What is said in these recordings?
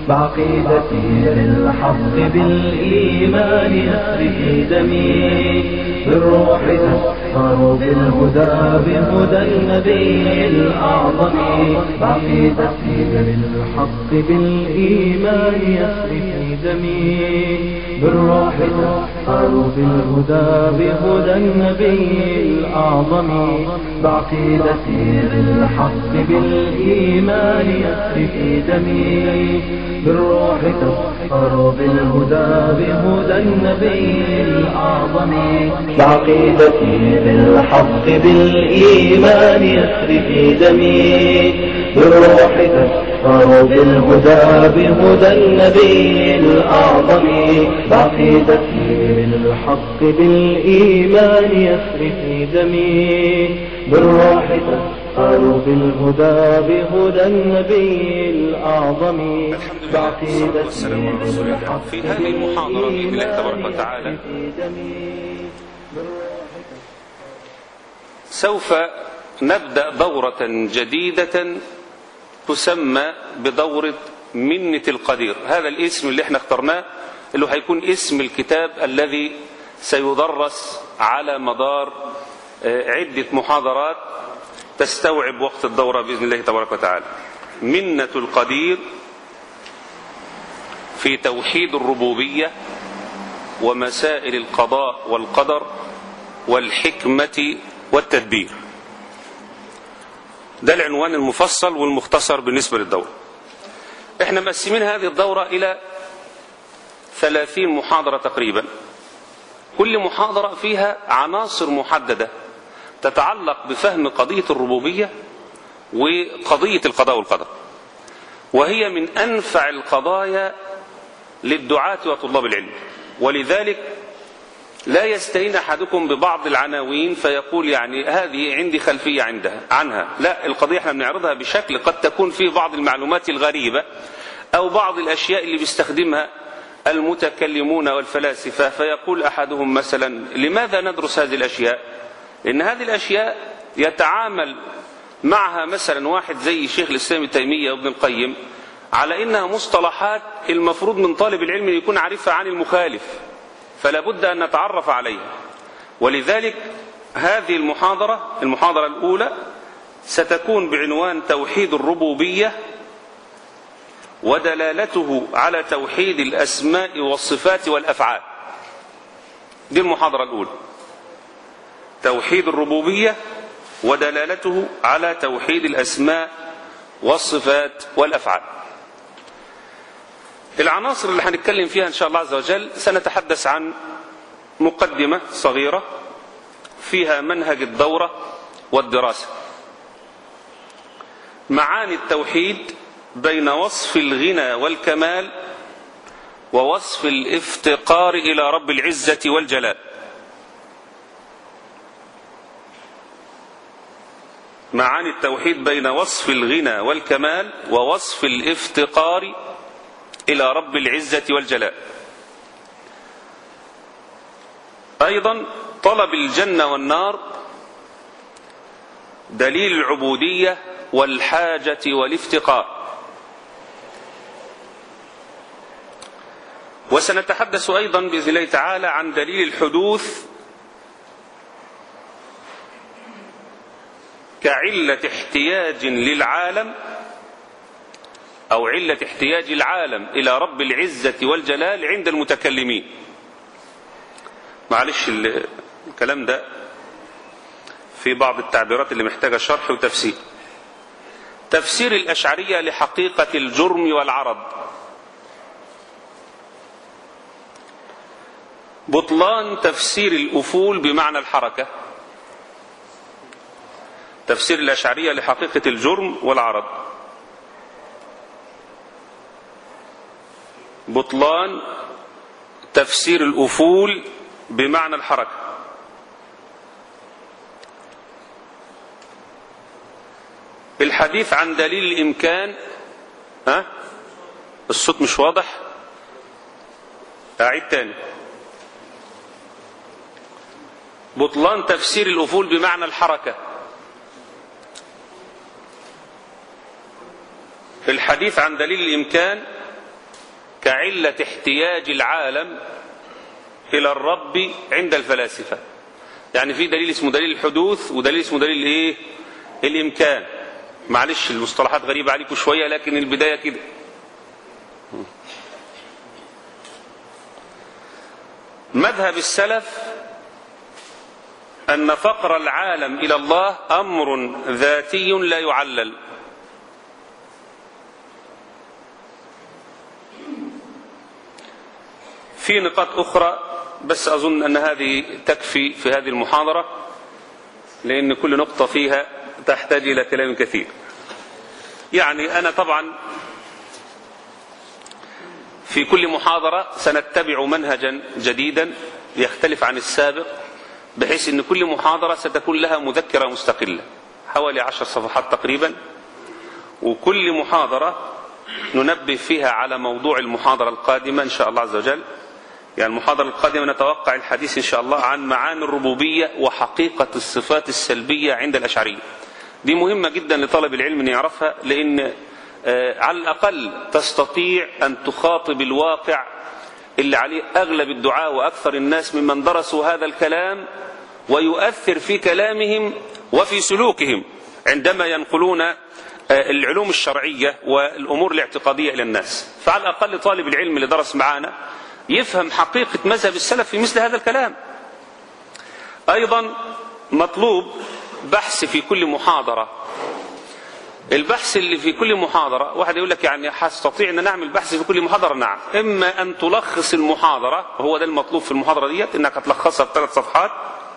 بعقيدتي للحق بالإيمان يسري في دمي بالروح تسخر بالهدى بهدى النبي الأعظم بعقيدتي للحق بالإيمان يسري في دمي بالروح تسخر بالهدى بهدى النبي الأعظم بعقيدتي للحق بالإيمان يسري في دمي بالروح تسخر بالهدى بهدى النبي الأعظم بعقيدتي للحق بالإيمان يسري في دمي بالروح تسخر بالهدى بهدى النبي الأعظم بعقيدتي للحق بالإيمان يسري في دمي بالروح تسخر بالهدى بهدى النبي الأعظم الحمد لله والصلاة والسلام على رسول الله في هذه المحاضرة بإذن الله تبارك وتعالى سوف نبدأ دورة جديدة تسمى بدورة منة القدير هذا الاسم اللي احنا اخترناه اللي هيكون اسم الكتاب الذي سيدرس على مدار عدة محاضرات تستوعب وقت الدورة بإذن الله تبارك وتعالى منة القدير في توحيد الربوبية ومسائل القضاء والقدر والحكمة والتدبير ده العنوان المفصل والمختصر بالنسبة للدورة احنا مقسمين هذه الدورة إلى ثلاثين محاضرة تقريبا كل محاضرة فيها عناصر محددة تتعلق بفهم قضية الربوبية وقضية القضاء والقدر وهي من أنفع القضايا للدعاة وطلاب العلم ولذلك لا يستهين أحدكم ببعض العناوين فيقول يعني هذه عندي خلفية عندها عنها لا القضية احنا بنعرضها بشكل قد تكون فيه بعض المعلومات الغريبة أو بعض الأشياء اللي بيستخدمها المتكلمون والفلاسفة فيقول أحدهم مثلا لماذا ندرس هذه الأشياء إن هذه الأشياء يتعامل معها مثلا واحد زي شيخ الإسلام ابن تيمية وابن القيم على إنها مصطلحات المفروض من طالب العلم يكون عارفها عن المخالف فلا بد أن نتعرف عليها ولذلك هذه المحاضرة المحاضرة الأولى ستكون بعنوان توحيد الربوبية ودلالته على توحيد الأسماء والصفات والأفعال دي المحاضرة الأولى توحيد الربوبية ودلالته على توحيد الأسماء والصفات والأفعال العناصر اللي هنتكلم فيها إن شاء الله عز وجل سنتحدث عن مقدمة صغيرة فيها منهج الدورة والدراسة معاني التوحيد بين وصف الغنى والكمال ووصف الافتقار إلى رب العزة والجلال معاني التوحيد بين وصف الغنى والكمال ووصف الافتقار إلى رب العزة والجلال أيضا طلب الجنة والنار دليل العبودية والحاجة والافتقار وسنتحدث أيضا بإذن الله تعالى عن دليل الحدوث كعلة احتياج للعالم أو علة احتياج العالم إلى رب العزة والجلال عند المتكلمين معلش الكلام ده في بعض التعبيرات اللي محتاجة شرح وتفسير تفسير الأشعرية لحقيقة الجرم والعرض بطلان تفسير الأفول بمعنى الحركة تفسير الأشعرية لحقيقة الجرم والعرض بطلان تفسير الأفول بمعنى الحركة الحديث عن دليل الإمكان ها الصوت مش واضح أعيد تاني بطلان تفسير الأفول بمعنى الحركة الحديث عن دليل الإمكان كعلة احتياج العالم إلى الرب عند الفلاسفة يعني في دليل اسمه دليل الحدوث ودليل اسمه دليل الايه الامكان معلش المصطلحات غريبه عليكم شويه لكن البدايه كده مذهب السلف ان فقر العالم الى الله امر ذاتي لا يعلل في نقاط اخرى بس اظن ان هذه تكفي في هذه المحاضره لان كل نقطه فيها تحتاج الى كلام كثير يعني انا طبعا في كل محاضره سنتبع منهجا جديدا يختلف عن السابق بحيث ان كل محاضره ستكون لها مذكره مستقله حوالي عشر صفحات تقريبا وكل محاضره ننبه فيها على موضوع المحاضره القادمه ان شاء الله عز وجل يعني المحاضرة القادمة نتوقع الحديث إن شاء الله عن معاني الربوبية وحقيقة الصفات السلبية عند الأشعرية دي مهمة جدا لطالب العلم أن يعرفها لأن آه على الأقل تستطيع أن تخاطب الواقع اللي عليه أغلب الدعاء وأكثر الناس ممن درسوا هذا الكلام ويؤثر في كلامهم وفي سلوكهم عندما ينقلون آه العلوم الشرعية والأمور الاعتقادية إلى الناس فعلى الأقل طالب العلم اللي درس معانا يفهم حقيقة مذهب السلف في مثل هذا الكلام أيضا مطلوب بحث في كل محاضرة البحث اللي في كل محاضرة واحد يقول لك يعني هستطيع أن نعمل بحث في كل محاضرة نعم إما أن تلخص المحاضرة هو ده المطلوب في المحاضرة ديت إنك تلخصها في ثلاث صفحات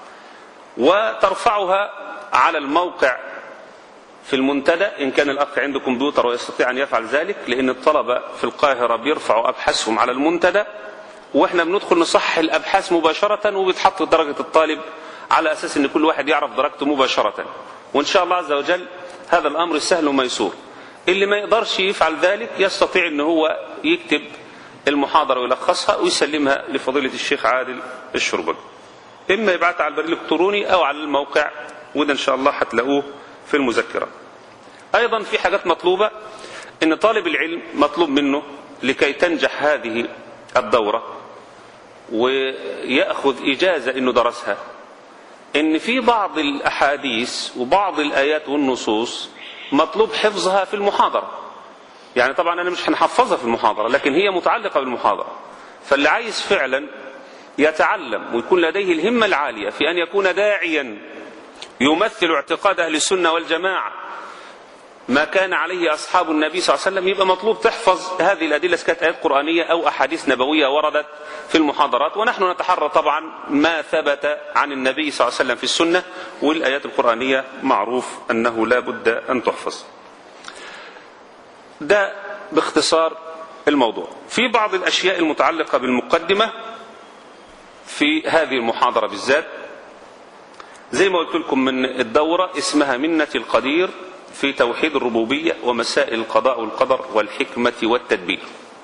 وترفعها على الموقع في المنتدى إن كان الأخ عنده كمبيوتر ويستطيع أن يفعل ذلك لأن الطلبة في القاهرة بيرفعوا أبحاثهم على المنتدى واحنا بندخل نصحح الابحاث مباشره وبتحط درجه الطالب على اساس ان كل واحد يعرف درجته مباشره وان شاء الله عز وجل هذا الامر سهل وميسور اللي ما يقدرش يفعل ذلك يستطيع ان هو يكتب المحاضره ويلخصها ويسلمها لفضيله الشيخ عادل الشربج اما يبعتها على البريد الالكتروني او على الموقع وده ان شاء الله هتلاقوه في المذكره ايضا في حاجات مطلوبه ان طالب العلم مطلوب منه لكي تنجح هذه الدوره ويأخذ إجازة إنه درسها إن في بعض الأحاديث وبعض الآيات والنصوص مطلوب حفظها في المحاضرة يعني طبعا أنا مش هنحفظها في المحاضرة لكن هي متعلقة بالمحاضرة فاللي عايز فعلا يتعلم ويكون لديه الهمة العالية في أن يكون داعيا يمثل اعتقاد أهل السنة والجماعة ما كان عليه أصحاب النبي صلى الله عليه وسلم يبقى مطلوب تحفظ هذه الأدلة كانت آيات قرآنية أو أحاديث نبوية وردت في المحاضرات ونحن نتحرى طبعا ما ثبت عن النبي صلى الله عليه وسلم في السنة والآيات القرآنية معروف أنه لا بد أن تحفظ ده باختصار الموضوع في بعض الأشياء المتعلقة بالمقدمة في هذه المحاضرة بالذات زي ما قلت لكم من الدورة اسمها منة القدير في توحيد الربوبية ومسائل القضاء والقدر والحكمة والتدبير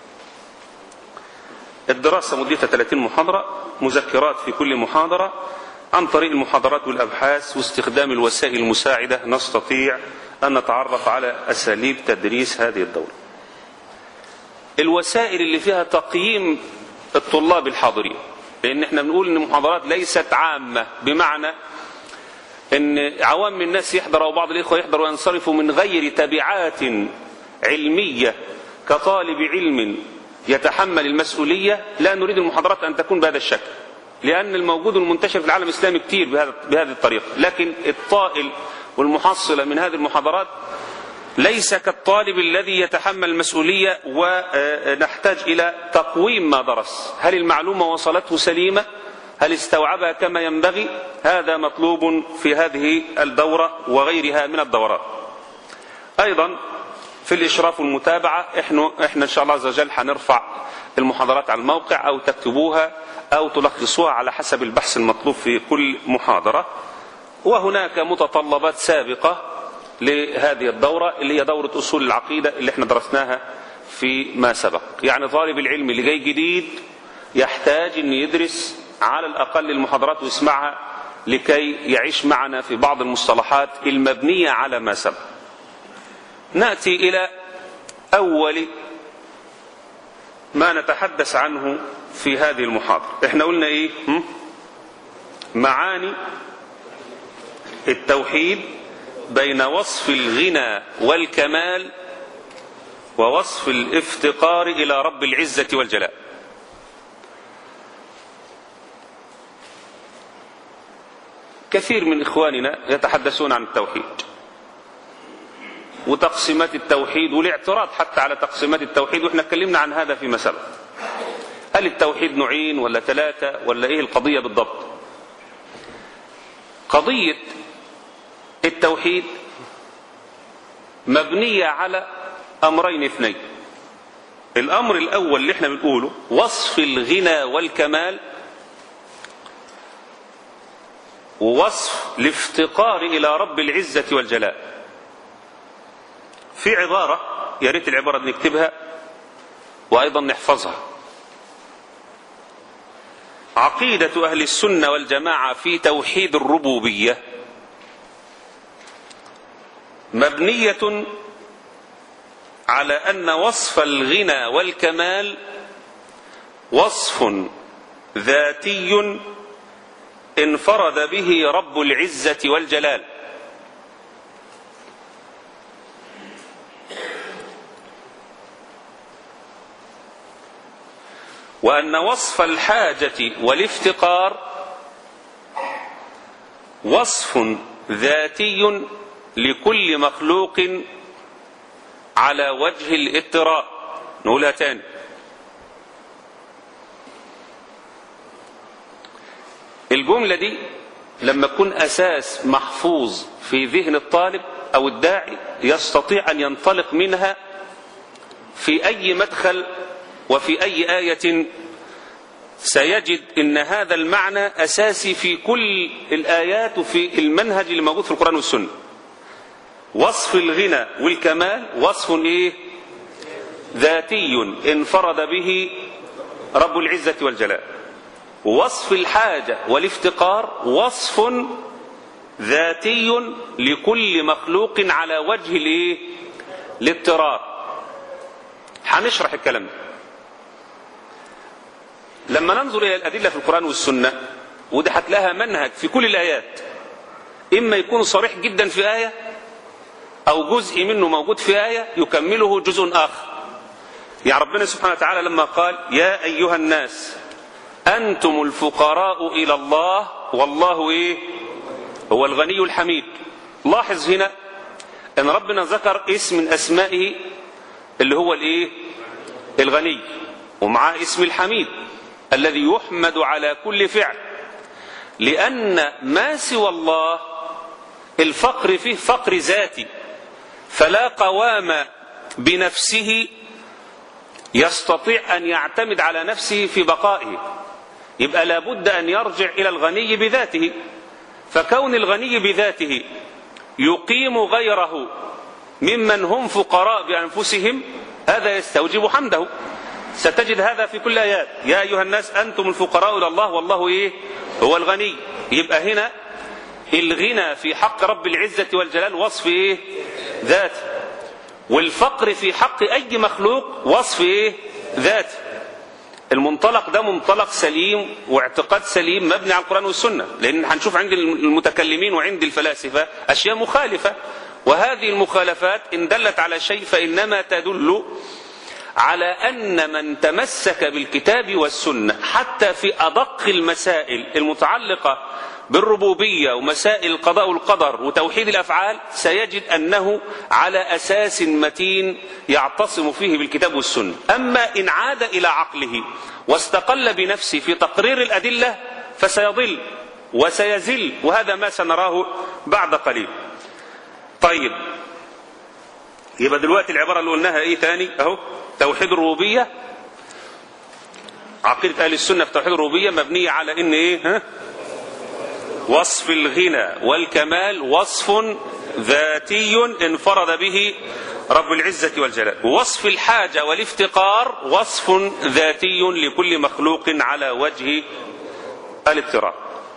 الدراسة مدتها 30 محاضرة مذكرات في كل محاضرة عن طريق المحاضرات والأبحاث واستخدام الوسائل المساعدة نستطيع أن نتعرف على أساليب تدريس هذه الدورة الوسائل اللي فيها تقييم الطلاب الحاضرين لأن احنا بنقول أن المحاضرات ليست عامة بمعنى ان عوام الناس يحضر او بعض الاخوه يحضروا وينصرفوا من غير تبعات علميه كطالب علم يتحمل المسؤوليه لا نريد المحاضرات ان تكون بهذا الشكل لان الموجود المنتشر في العالم الاسلامي كتير بهذا بهذه الطريقه لكن الطائل والمحصله من هذه المحاضرات ليس كالطالب الذي يتحمل المسؤوليه ونحتاج الى تقويم ما درس هل المعلومه وصلته سليمه هل استوعبها كما ينبغي هذا مطلوب في هذه الدورة وغيرها من الدورات أيضا في الإشراف والمتابعة إحنا, إحنا إن شاء الله عز وجل هنرفع المحاضرات على الموقع أو تكتبوها أو تلخصوها على حسب البحث المطلوب في كل محاضرة وهناك متطلبات سابقة لهذه الدورة اللي هي دورة أصول العقيدة اللي احنا درسناها في ما سبق يعني طالب العلم اللي جاي جديد يحتاج أن يدرس على الأقل المحاضرات ويسمعها لكي يعيش معنا في بعض المصطلحات المبنية على ما سبق نأتي إلى أول ما نتحدث عنه في هذه المحاضرة احنا قلنا ايه هم؟ معاني التوحيد بين وصف الغنى والكمال ووصف الافتقار الى رب العزه والجلال كثير من اخواننا يتحدثون عن التوحيد وتقسيمات التوحيد والاعتراض حتى على تقسيمات التوحيد واحنا اتكلمنا عن هذا فيما سبق هل التوحيد نوعين ولا ثلاثه ولا ايه القضيه بالضبط قضيه التوحيد مبنيه على امرين اثنين الامر الاول اللي احنا بنقوله وصف الغنى والكمال ووصف الافتقار الى رب العزه والجلال في عباره يا ريت العباره دي نكتبها وايضا نحفظها عقيده اهل السنه والجماعه في توحيد الربوبيه مبنيه على ان وصف الغنى والكمال وصف ذاتي انفرد به رب العزه والجلال وان وصف الحاجه والافتقار وصف ذاتي لكل مخلوق على وجه الاضطراب نقولها تاني الجملة دي لما تكون أساس محفوظ في ذهن الطالب أو الداعي يستطيع أن ينطلق منها في أي مدخل وفي أي آية سيجد أن هذا المعنى أساسي في كل الآيات وفي المنهج اللي موجود في القرآن والسنة وصف الغنى والكمال وصف ايه ذاتي انفرد به رب العزة والجلال وصف الحاجة والافتقار وصف ذاتي لكل مخلوق على وجه الايه الاضطرار هنشرح الكلام ده لما ننظر الى الادله في القران والسنه وده هتلاقيها منهج في كل الايات اما يكون صريح جدا في ايه أو جزء منه موجود في آية يكمله جزء آخر يعني ربنا سبحانه وتعالى لما قال يا أيها الناس أنتم الفقراء إلى الله والله إيه هو الغني الحميد لاحظ هنا أن ربنا ذكر اسم من أسمائه اللي هو الإيه الغني ومعاه اسم الحميد الذي يحمد على كل فعل لأن ما سوى الله الفقر فيه فقر ذاتي فلا قوام بنفسه يستطيع ان يعتمد على نفسه في بقائه يبقى لابد ان يرجع الى الغني بذاته فكون الغني بذاته يقيم غيره ممن هم فقراء بانفسهم هذا يستوجب حمده ستجد هذا في كل ايات يا ايها الناس انتم الفقراء الى الله والله ايه هو الغني يبقى هنا الغنى في حق رب العزه والجلال وصف ايه ذاتي والفقر في حق اي مخلوق وصف ايه ذاتي المنطلق ده منطلق سليم واعتقاد سليم مبني على القران والسنه لان هنشوف عند المتكلمين وعند الفلاسفه اشياء مخالفه وهذه المخالفات ان دلت على شيء فانما تدل على ان من تمسك بالكتاب والسنه حتى في ادق المسائل المتعلقه بالربوبيه ومسائل القضاء والقدر وتوحيد الافعال سيجد انه على اساس متين يعتصم فيه بالكتاب والسنه اما ان عاد الى عقله واستقل بنفسه في تقرير الادله فسيضل وسيزل وهذا ما سنراه بعد قليل طيب يبقى دلوقتي العباره اللي قلناها ايه تاني اهو توحيد الربوبيه عقيده اهل السنه في توحيد الربوبيه مبنيه على ان ايه ها وصف الغنى والكمال وصف ذاتي انفرد به رب العزة والجلال وصف الحاجة والافتقار وصف ذاتي لكل مخلوق على وجه الاضطراب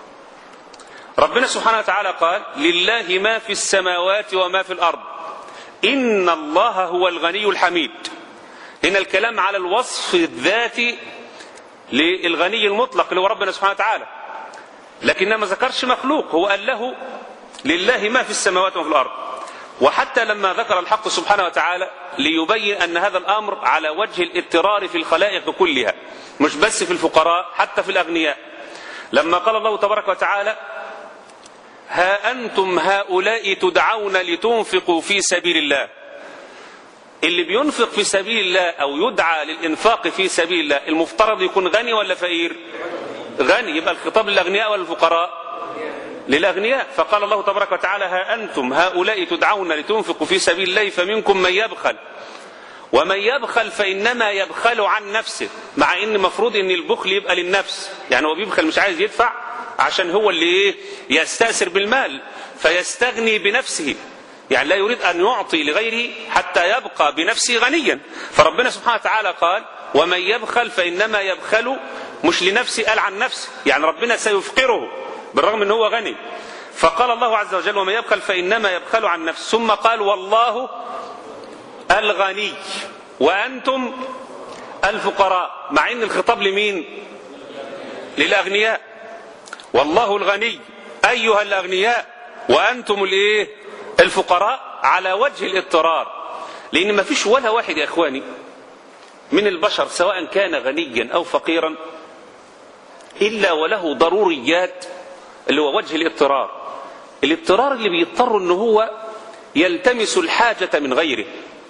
ربنا سبحانه وتعالى قال لله ما في السماوات وما في الأرض إن الله هو الغني الحميد هنا الكلام على الوصف الذاتي للغني المطلق اللي هو ربنا سبحانه وتعالى لكن ما ذكرش مخلوق هو قال له لله ما في السماوات وما في الارض وحتى لما ذكر الحق سبحانه وتعالى ليبين ان هذا الامر على وجه الاضطرار في الخلائق كلها مش بس في الفقراء حتى في الاغنياء لما قال الله تبارك وتعالى ها انتم هؤلاء تدعون لتنفقوا في سبيل الله اللي بينفق في سبيل الله او يدعى للانفاق في سبيل الله المفترض يكون غني ولا فقير غني يبقى الخطاب للاغنياء ولا الفقراء للاغنياء فقال الله تبارك وتعالى ها انتم هؤلاء تدعون لتنفقوا في سبيل الله فمنكم من يبخل ومن يبخل فانما يبخل عن نفسه مع ان المفروض ان البخل يبقى للنفس يعني هو بيبخل مش عايز يدفع عشان هو اللي ايه يستاثر بالمال فيستغني بنفسه يعني لا يريد ان يعطي لغيره حتى يبقى بنفسه غنيا فربنا سبحانه وتعالى قال ومن يبخل فانما يبخل مش لنفسه قال عن نفسه يعني ربنا سيفقره بالرغم ان هو غني فقال الله عز وجل ومن يبخل فانما يبخل عن نفسه ثم قال والله الغني وانتم الفقراء مع ان الخطاب لمين للاغنياء والله الغني ايها الاغنياء وانتم الايه الفقراء على وجه الاضطرار لان ما فيش ولا واحد يا اخواني من البشر سواء كان غنيا او فقيرا الا وله ضروريات اللي هو وجه الاضطرار الاضطرار اللي بيضطر ان هو يلتمس الحاجة من غيره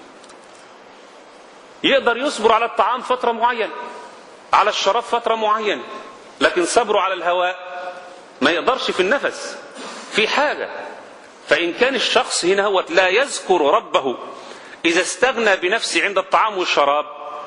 يقدر يصبر على الطعام فترة معينة على الشراب فترة معينة لكن صبره على الهواء ما يقدرش في النفس في حاجة فإن كان الشخص هنا هو لا يذكر ربه إذا استغنى بنفسه عند الطعام والشراب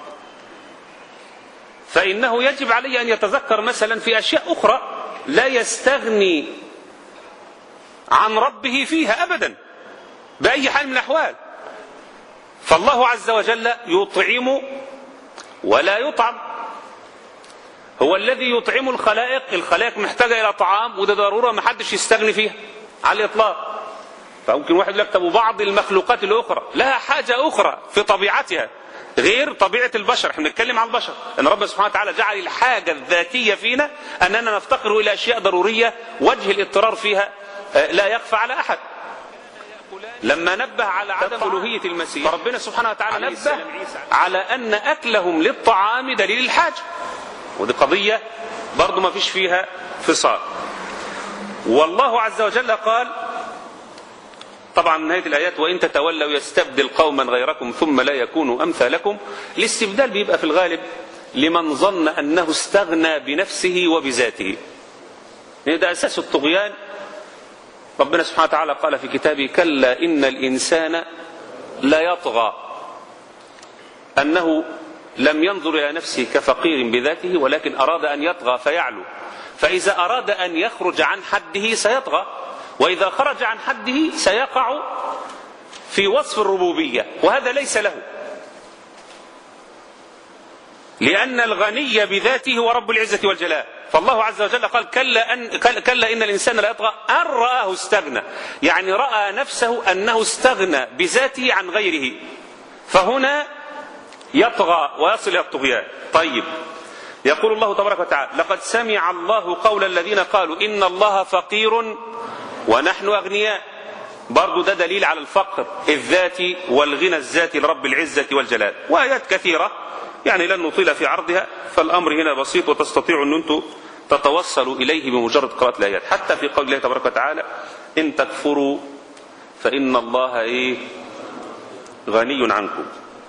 فإنه يجب عليه أن يتذكر مثلا في أشياء أخرى لا يستغني عن ربه فيها أبدا بأي حال من الأحوال فالله عز وجل يطعم ولا يطعم هو الذي يطعم الخلائق الخلائق محتاجة إلى طعام وده ضرورة ما حدش يستغني فيها على الإطلاق فممكن واحد يقول لك طب وبعض المخلوقات الأخرى لها حاجة أخرى في طبيعتها غير طبيعة البشر احنا بنتكلم عن البشر ان ربنا سبحانه وتعالى جعل الحاجة الذاتية فينا أننا نفتقر إلى أشياء ضرورية وجه الاضطرار فيها لا يخفى على أحد لما نبه على عدم ألوهية المسيح فربنا سبحانه وتعالى نبه على أن أكلهم للطعام دليل الحاجة ودي قضية برضو ما فيش فيها فصال والله عز وجل قال طبعا نهاية الآيات وإن تتولوا يستبدل قوما غيركم ثم لا يكونوا أمثالكم الاستبدال بيبقى في الغالب لمن ظن أنه استغنى بنفسه وبذاته ده أساس الطغيان ربنا سبحانه وتعالى قال في كتابه كلا إن الإنسان لا يطغى أنه لم ينظر إلى نفسه كفقير بذاته ولكن أراد أن يطغى فيعلو فإذا أراد أن يخرج عن حده سيطغى وإذا خرج عن حده سيقع في وصف الربوبية وهذا ليس له لأن الغني بذاته هو رب العزة والجلال فالله عز وجل قال كلا, أن كلا إن الإنسان لا يطغى أن رآه استغنى يعني رأى نفسه أنه استغنى بذاته عن غيره فهنا يطغى ويصل إلى الطغيان طيب يقول الله تبارك وتعالى لقد سمع الله قول الذين قالوا إن الله فقير ونحن أغنياء برضو ده دليل على الفقر الذاتي والغنى الذاتي لرب العزة والجلال وآيات كثيرة يعني لن نطيل في عرضها فالأمر هنا بسيط وتستطيعوا أن أنتم تتوصلوا إليه بمجرد قراءة الآيات حتى في قول الله تبارك وتعالى إن تكفروا فإن الله إيه غني عنكم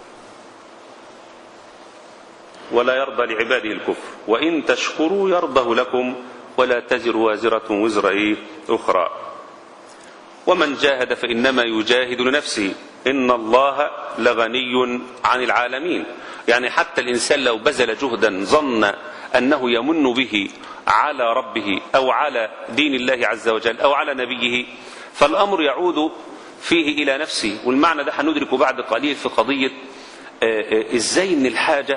ولا يرضى لعباده الكفر وإن تشكروا يرضه لكم ولا تزر وازرة وزر إيه أخرى ومن جاهد فإنما يجاهد لنفسه إن الله لغني عن العالمين يعني حتى الإنسان لو بذل جهدا ظن أنه يمن به على ربه أو على دين الله عز وجل أو على نبيه فالأمر يعود فيه إلى نفسه والمعنى ده هندركه بعد قليل في قضية إزاي إن الحاجة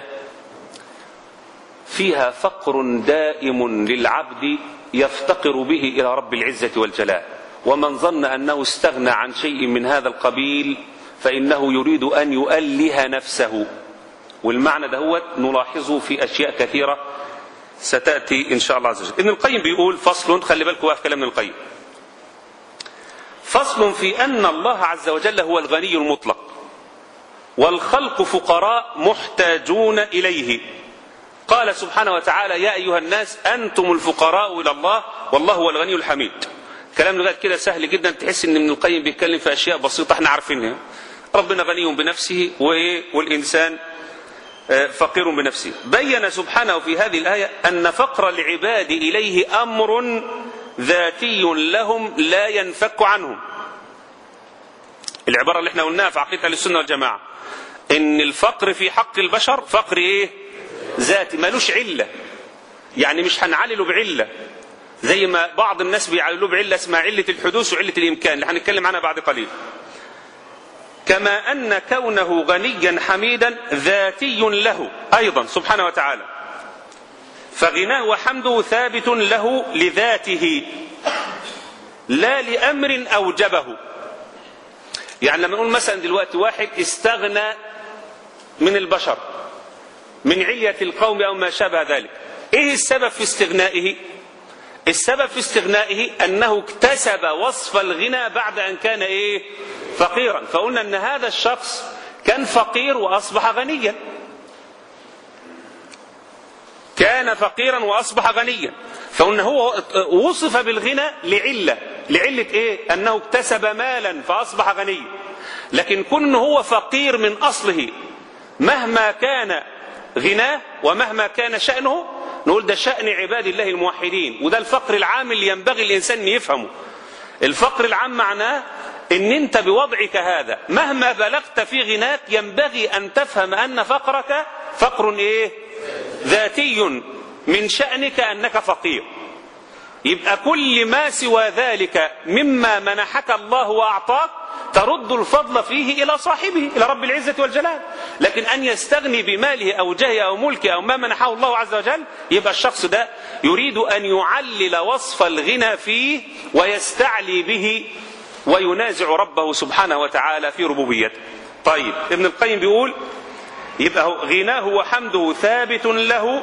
فيها فقر دائم للعبد يفتقر به إلى رب العزة والجلال ومن ظن أنه استغنى عن شيء من هذا القبيل فإنه يريد أن يؤله نفسه والمعنى ده هو نلاحظه في أشياء كثيرة ستأتي إن شاء الله عز وجل ابن القيم بيقول فصل خلي بالكم بقى في كلام ابن القيم فصل في أن الله عز وجل هو الغني المطلق والخلق فقراء محتاجون إليه قال سبحانه وتعالى يا أيها الناس أنتم الفقراء إلى الله والله هو الغني الحميد كلام لغاية كده سهل جدا تحس ان ابن القيم بيتكلم في أشياء بسيطة احنا عارفينها ربنا غني بنفسه وإيه والإنسان فقير بنفسه بين سبحانه في هذه الآية أن فقر العباد إليه أمر ذاتي لهم لا ينفك عنهم العبارة اللي احنا قلناها في عقيدة السنة والجماعة ان الفقر في حق البشر فقر ايه ذاتي ملوش علة يعني مش هنعلله بعلة زي ما بعض الناس بيعللوه بعلة اسمها علة الحدوث وعلة الإمكان اللي هنتكلم عنها بعد قليل كما أن كونه غنيا حميدا ذاتي له أيضا سبحانه وتعالى فغناه وحمده ثابت له لذاته لا لأمر أوجبه يعني لما نقول مثلا دلوقتي واحد استغنى من البشر من علية القوم أو ما شابه ذلك إيه السبب في استغنائه السبب في استغنائه أنه اكتسب وصف الغنى بعد أن كان إيه فقيرا فقلنا أن هذا الشخص كان فقير وأصبح غنيا كان فقيرا وأصبح غنيا فقلنا هو وصف بالغنى لعلة لعلة إيه أنه اكتسب مالا فأصبح غنيا لكن كن هو فقير من أصله مهما كان غناه ومهما كان شأنه نقول ده شأن عباد الله الموحدين وده الفقر العام اللي ينبغي الإنسان أن يفهمه الفقر العام معناه ان انت بوضعك هذا مهما بلغت في غناك ينبغي ان تفهم ان فقرك فقر ايه ذاتي من شأنك انك فقير يبقى كل ما سوى ذلك مما منحك الله واعطاك ترد الفضل فيه الى صاحبه الى رب العزه والجلال لكن ان يستغني بماله او جهه او ملكه او ما منحه الله عز وجل يبقى الشخص ده يريد ان يعلل وصف الغنى فيه ويستعلي به وينازع ربه سبحانه وتعالى في ربوبيته طيب ابن القيم بيقول يبقى غناه وحمده ثابت له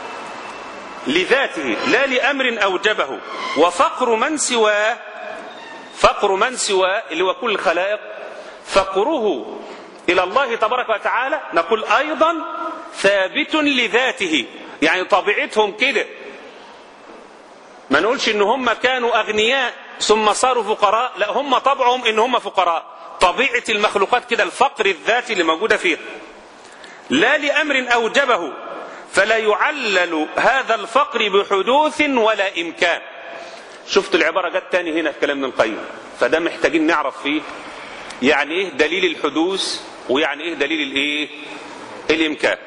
لذاته لا لأمر أوجبه وفقر من سواه فقر من سواه اللي هو كل الخلائق فقره إلى الله تبارك وتعالى نقول أيضا ثابت لذاته يعني طبيعتهم كده ما نقولش ان هم كانوا اغنياء ثم صاروا فقراء لا هم طبعهم ان هم فقراء طبيعة المخلوقات كده الفقر الذاتي اللي موجودة فيها لا لأمر أوجبه فلا يعلل هذا الفقر بحدوث ولا إمكان شفت العبارة جت تاني هنا في كلام ابن القيم فده محتاجين نعرف فيه يعني ايه دليل الحدوث ويعني ايه دليل الايه الامكان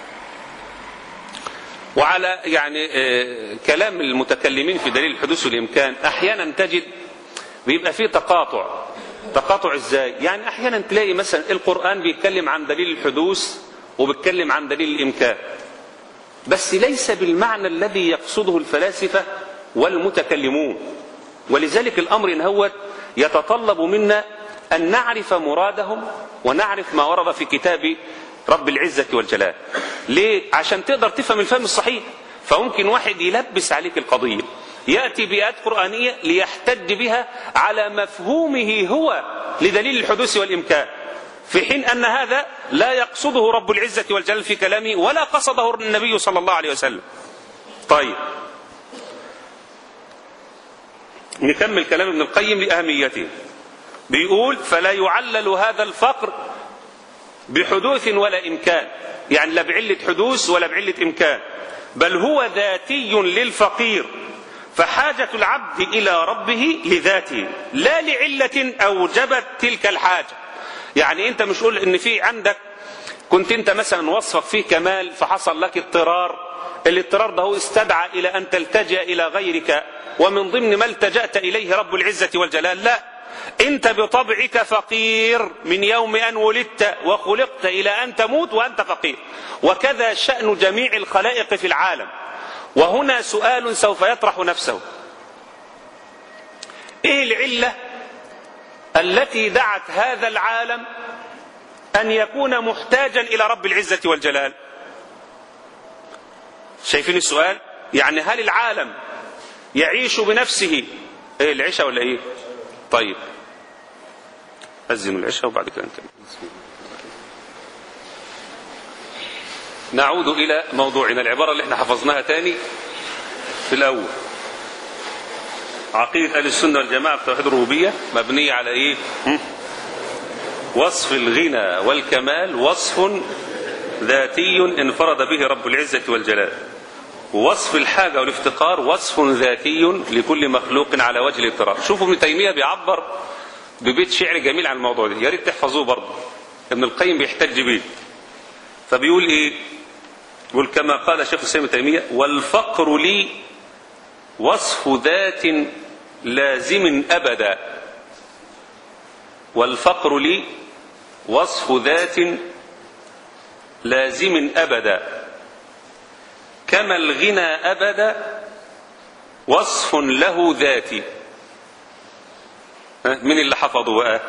وعلى يعني آه كلام المتكلمين في دليل الحدوث والامكان احيانا تجد بيبقى فيه تقاطع تقاطع ازاي يعني احيانا تلاقي مثلا القران بيتكلم عن دليل الحدوث وبيتكلم عن دليل الامكان بس ليس بالمعنى الذي يقصده الفلاسفه والمتكلمون ولذلك الامر نهوت يتطلب منا ان نعرف مرادهم ونعرف ما ورد في كتاب رب العزه والجلال ليه عشان تقدر تفهم الفهم الصحيح فممكن واحد يلبس عليك القضيه ياتي بايات قرانيه ليحتج بها على مفهومه هو لدليل الحدوث والامكان في حين ان هذا لا يقصده رب العزه والجلال في كلامه ولا قصده النبي صلى الله عليه وسلم طيب نكمل كلام ابن القيم لأهميته بيقول فلا يعلل هذا الفقر بحدوث ولا إمكان يعني لا بعلة حدوث ولا بعلة إمكان بل هو ذاتي للفقير فحاجة العبد إلى ربه لذاته لا لعلة أوجبت تلك الحاجة يعني أنت مش قول إن في عندك كنت أنت مثلا وصفك فيه كمال فحصل لك اضطرار الاضطرار ده هو استدعى إلى أن تلتجأ إلى غيرك ومن ضمن ما التجأت إليه رب العزة والجلال لا أنت بطبعك فقير من يوم أن ولدت وخلقت إلى أن تموت وأنت فقير وكذا شأن جميع الخلائق في العالم وهنا سؤال سوف يطرح نفسه إيه العلة التي دعت هذا العالم أن يكون محتاجا إلى رب العزة والجلال شايفين السؤال يعني هل العالم يعيش بنفسه ايه العشاء ولا ايه طيب أذن العشاء وبعد كده نكمل نعود إلى موضوعنا العبارة اللي احنا حفظناها تاني في الأول عقيدة أهل السنة والجماعة في توحيد الربوبية مبنية على إيه؟ هم؟ وصف الغنى والكمال وصف ذاتي انفرد به رب العزة والجلال ووصف الحاجة والافتقار وصف ذاتي لكل مخلوق على وجه الاضطرار شوفوا ابن تيمية بيعبر ببيت شعر جميل عن الموضوع ده يا ريت تحفظوه برضه ابن القيم بيحتج بيه فبيقول ايه يقول كما قال شيخ الاسلام ابن تيمية والفقر لي وصف ذات لازم أبدا والفقر لي وصف ذات لازم أبدا كما الغنى أبدا وصف له ذاتي ها، مين اللي حفظوا بقى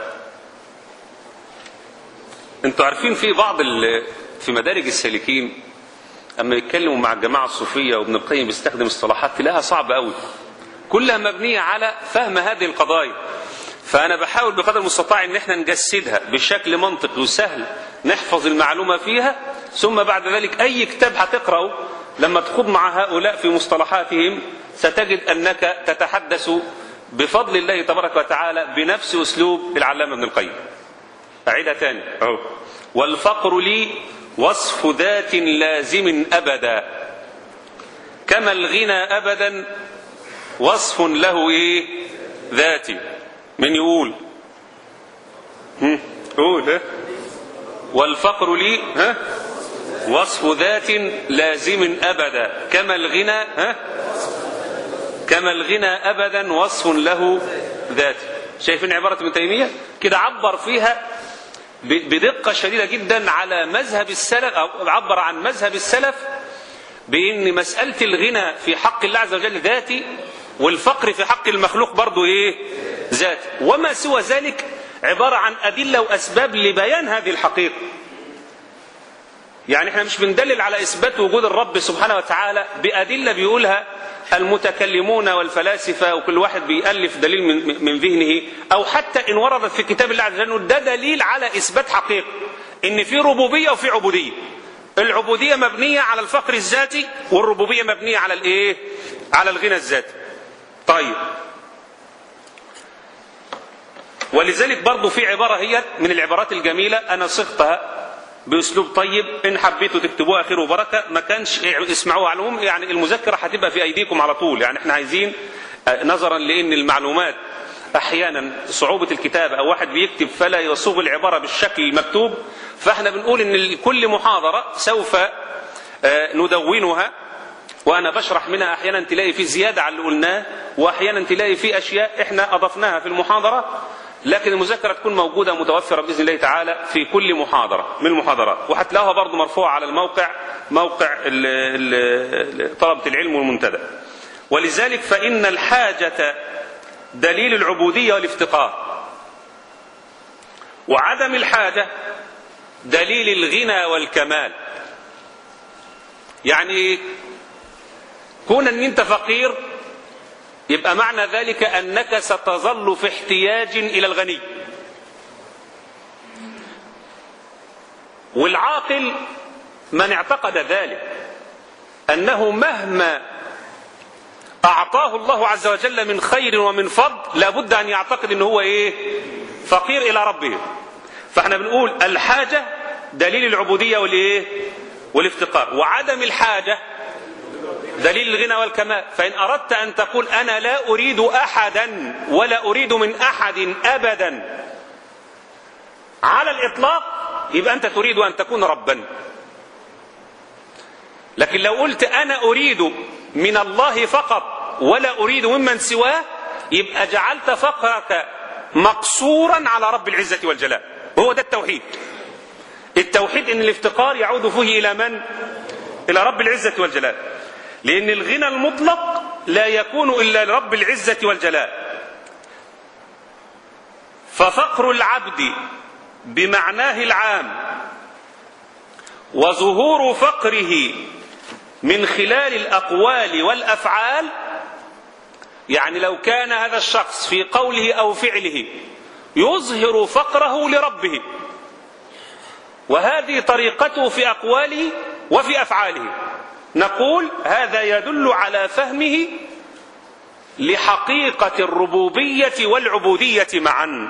انتوا عارفين في بعض ال- في مدارج السالكين اما يتكلموا مع الجماعه الصوفيه وابن القيم بيستخدم اصطلاحات تلاقيها صعبه قوي كلها مبنيه على فهم هذه القضايا فانا بحاول بقدر المستطاع ان احنا نجسدها بشكل منطقي وسهل نحفظ المعلومه فيها ثم بعد ذلك اي كتاب هتقراه لما تخوض مع هؤلاء في مصطلحاتهم ستجد انك تتحدث بفضل الله تبارك وتعالى بنفس اسلوب العلامه ابن القيم أعيدها تاني أهو والفقر لي وصف ذات لازم أبدا كما الغنى أبدا وصف له إيه ذاتي من يقول هم؟ قول ها والفقر لي ها وصف ذات لازم أبدا كما الغنى ها كما الغنى أبدا وصف له ذاتي شايفين عبارة ابن تيمية كده عبر فيها ب- بدقة شديدة جدا على مذهب السلف أو عبر عن مذهب السلف بأن مسألة الغنى في حق الله عز وجل ذاتي والفقر في حق المخلوق برضو إيه ذاتي وما سوى ذلك عبارة عن أدلة وأسباب لبيان هذه الحقيقة يعني احنا مش بندلل على إثبات وجود الرب سبحانه وتعالى بأدلة بيقولها المتكلمون والفلاسفة وكل واحد بيألف دليل من, من ذهنه أو حتى إن وردت في كتاب الله عز وجل ده دليل على إثبات حقيقة إن في ربوبية وفي عبودية العبودية مبنية على الفقر الذاتي والربوبية مبنية على الإيه؟ على الغنى الذاتي طيب ولذلك برضو في عبارة هي من العبارات الجميلة أنا صغتها باسلوب طيب ان حبيتوا تكتبوها خير وبركه ما كانش اسمعوها على العموم يعني المذكره هتبقى في ايديكم على طول يعني احنا عايزين آه، نظرا لان المعلومات احيانا صعوبه الكتابه او واحد بيكتب فلا يصوغ العباره بالشكل المكتوب فاحنا بنقول ان كل محاضره سوف آه، ندونها وانا بشرح منها احيانا تلاقي في زياده على اللي قلناه واحيانا تلاقي في اشياء احنا اضفناها في المحاضره لكن المذاكره تكون موجوده متوفره باذن الله تعالى في كل محاضره من المحاضرات وهتلاقوها برضو مرفوعه على الموقع موقع ال- ال- طلبه العلم والمنتدى ولذلك فان الحاجه دليل العبوديه والافتقار وعدم الحاجه دليل الغنى والكمال يعني كون ان انت فقير يبقى معنى ذلك انك ستظل في احتياج الى الغني والعاقل من اعتقد ذلك انه مهما اعطاه الله عز وجل من خير ومن فضل لابد ان يعتقد ان هو ايه فقير الى ربه فاحنا بنقول الحاجه دليل العبوديه والايه والافتقار وعدم الحاجه دليل الغنى والكمال فإن أردت أن تقول أنا لا أريد أحدا ولا أريد من أحد أبدا على الإطلاق يبقى أنت تريد أن تكون ربا لكن لو قلت أنا أريد من الله فقط ولا أريد ممن سواه يبقى جعلت فقرك مقصورا على رب العزة والجلال وهو ده التوحيد التوحيد ان الافتقار يعود فيه الى من الى رب العزة والجلال لأن الغنى المطلق لا يكون إلا لرب العزة والجلال ففقر العبد بمعناه العام وظهور فقره من خلال الأقوال والأفعال يعني لو كان هذا الشخص في قوله أو فعله يظهر فقره لربه وهذه طريقته في أقواله وفي أفعاله نقول هذا يدل على فهمه لحقيقة الربوبية والعبودية معا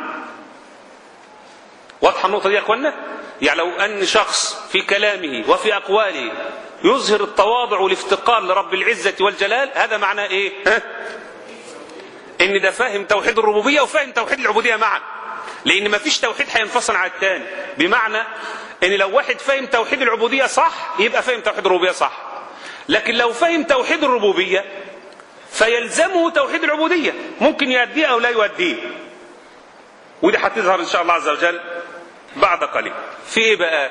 واضحة النقطة دي يا أخوانا يعني لو أن شخص في كلامه وفي أقواله يظهر التواضع والافتقار لرب العزة والجلال هذا معناه إيه ها؟ إن ده فاهم توحيد الربوبية وفاهم توحيد العبودية معا لأن ما فيش توحيد هينفصل عن الثاني بمعنى إن لو واحد فاهم توحيد العبودية صح يبقى فاهم توحيد الربوبية صح لكن لو فهم توحيد الربوبية فيلزمه توحيد العبودية ممكن يؤديه أو لا يؤديه ودي هتظهر إن شاء الله عز وجل بعد قليل في إيه بقى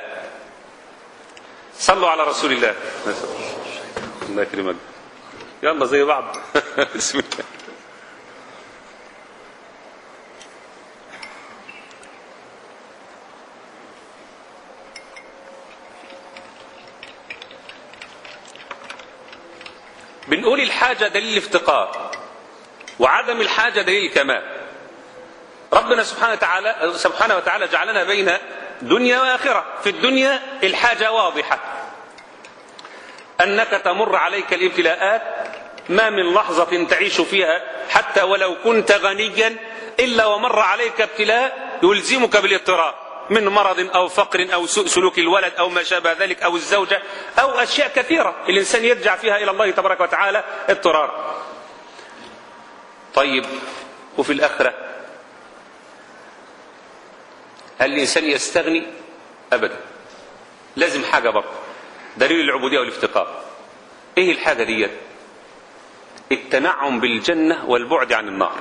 صلوا على رسول الله الله يكرمك يلا زي بعض بسم الله بنقول الحاجة دليل الافتقار وعدم الحاجة دليل الكمال ربنا سبحانه وتعالى سبحانه وتعالى جعلنا بين دنيا وآخرة في الدنيا الحاجة واضحة أنك تمر عليك الابتلاءات ما من لحظة تعيش فيها حتى ولو كنت غنيا إلا ومر عليك ابتلاء يلزمك بالاضطرار من مرض أو فقر أو سوء سلوك الولد أو ما شابه ذلك أو الزوجة أو أشياء كثيرة الإنسان يرجع فيها إلى الله تبارك وتعالى اضطرار طيب وفي الآخرة هل الإنسان يستغني أبدا لازم حاجة برضه دليل العبودية والافتقار إيه الحاجة دي التنعم بالجنة والبعد عن النار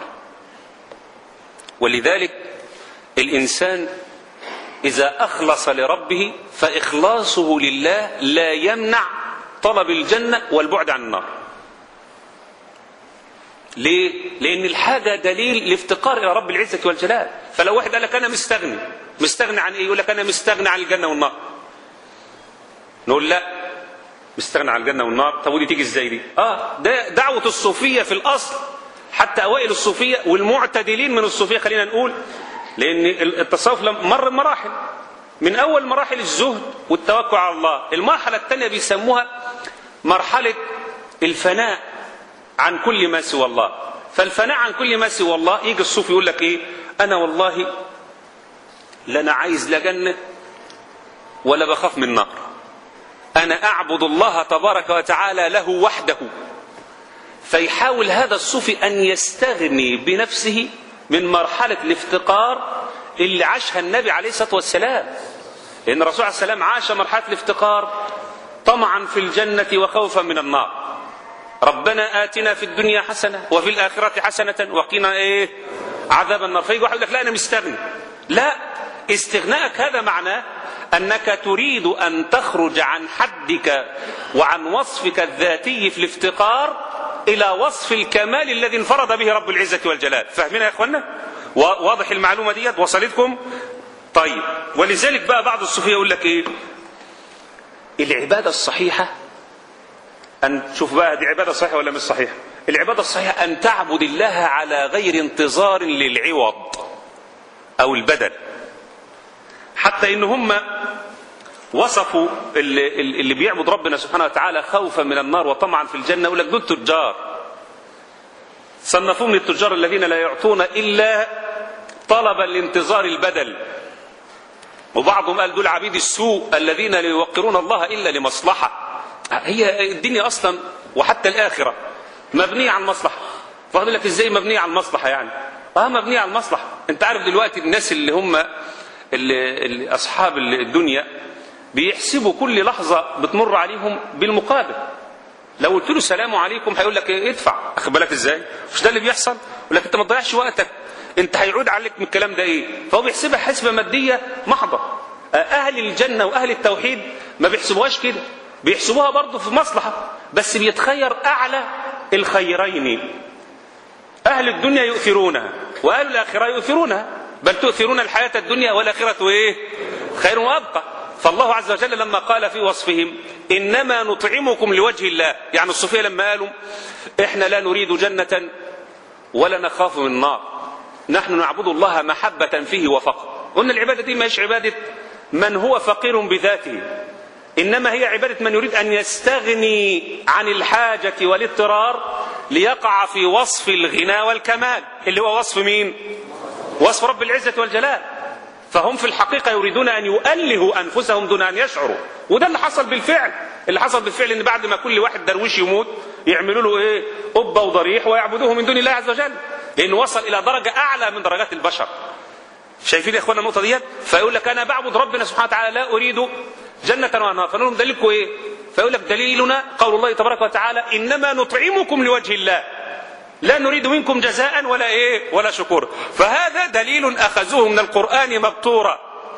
ولذلك الإنسان إذا أخلص لربه فإخلاصه لله لا يمنع طلب الجنة والبعد عن النار ليه؟ لأن الحاجة دليل الافتقار إلى رب العزة والجلال فلو واحد قال لك أنا مستغني مستغني عن إيه؟ يقول لك أنا مستغني عن الجنة والنار نقول لا مستغني عن الجنة والنار طب ودي تيجي إزاي دي؟ آه ده دعوة الصوفية في الأصل حتى أوائل الصوفية والمعتدلين من الصوفية خلينا نقول لأن التصوف مر مراحل من أول مراحل الزهد والتوكل على الله المرحلة الثانية بيسموها مرحلة الفناء عن كل ما سوى الله فالفناء عن كل ما سوى الله يجي الصوفي يقول لك ايه انا والله لا انا عايز لا جنه ولا بخاف من النار انا اعبد الله تبارك وتعالى له وحده فيحاول هذا الصوفي ان يستغني بنفسه من مرحله الافتقار اللي عاشها النبي عليه الصلاه والسلام لان الرسول عليه السلام عاش مرحله الافتقار طمعا في الجنه وخوفا من النار ربنا آتنا في الدنيا حسنة وفي الآخرة حسنة وقنا إيه عذاب النار فيجي واحد يقول لك لا أنا مستغني لا استغناءك هذا معناه أنك تريد أن تخرج عن حدك وعن وصفك الذاتي في الافتقار إلى وصف الكمال الذي انفرد به رب العزة والجلال فاهمين يا إخوانا واضح المعلومة ديت وصلتكم طيب ولذلك بقى بعض الصوفية يقول لك إيه العبادة الصحيحة أن شوف بقى دي عبادة صحيحة ولا مش صحيحة العبادة الصحيحة أن تعبد الله على غير انتظار للعوض أو البدل حتى إن هم وصفوا اللي, اللي بيعبد ربنا سبحانه وتعالى خوفا من النار وطمعا في الجنة يقول لك دول تجار صنفوهم للتجار الذين لا يعطون إلا طلبا لانتظار البدل وبعضهم قال دول عبيد السوء الذين لا يوقرون الله إلا لمصلحة هي الدنيا اصلا وحتى الاخره مبنيه على المصلحه فاقول لك ازاي مبنيه على المصلحه يعني اه مبنيه على المصلحه انت عارف دلوقتي الناس اللي هم اللي, اللي اصحاب الدنيا بيحسبوا كل لحظه بتمر عليهم بالمقابل لو قلت له سلام عليكم هيقول لك إيه ادفع اخد بالك ازاي مش ده اللي بيحصل يقول لك انت ما تضيعش وقتك انت هيعود عليك من الكلام ده ايه فهو بيحسبها حسبه ماديه محضه اهل الجنه واهل التوحيد ما بيحسبوهاش كده بيحسبوها برضه في مصلحة بس بيتخير أعلى الخيرين أهل الدنيا يؤثرونها وأهل الآخرة يؤثرونها بل تؤثرون الحياة الدنيا والآخرة إيه خير وأبقى فالله عز وجل لما قال في وصفهم إنما نطعمكم لوجه الله يعني الصوفية لما قالوا إحنا لا نريد جنة ولا نخاف من النار نحن نعبد الله محبة فيه وفقط قلنا العبادة دي مش عبادة من هو فقير بذاته إنما هي عبادة من يريد أن يستغني عن الحاجة والاضطرار ليقع في وصف الغنى والكمال اللي هو وصف مين وصف رب العزة والجلال فهم في الحقيقة يريدون أن يؤلهوا أنفسهم دون أن يشعروا وده اللي حصل بالفعل اللي حصل بالفعل أن بعد ما كل واحد درويش يموت يعملوا له إيه قبة وضريح ويعبدوه من دون الله عز وجل لأنه وصل إلى درجة أعلى من درجات البشر شايفين يا اخوانا النقطه ديت فيقول لك انا بعبد ربنا سبحانه وتعالى لا اريد جنه ونار فنقول لهم دليلكم ايه فيقول لك دليلنا قول الله تبارك وتعالى انما نطعمكم لوجه الله لا نريد منكم جزاء ولا ايه ولا شكور فهذا دليل اخذوه من القران مبتورا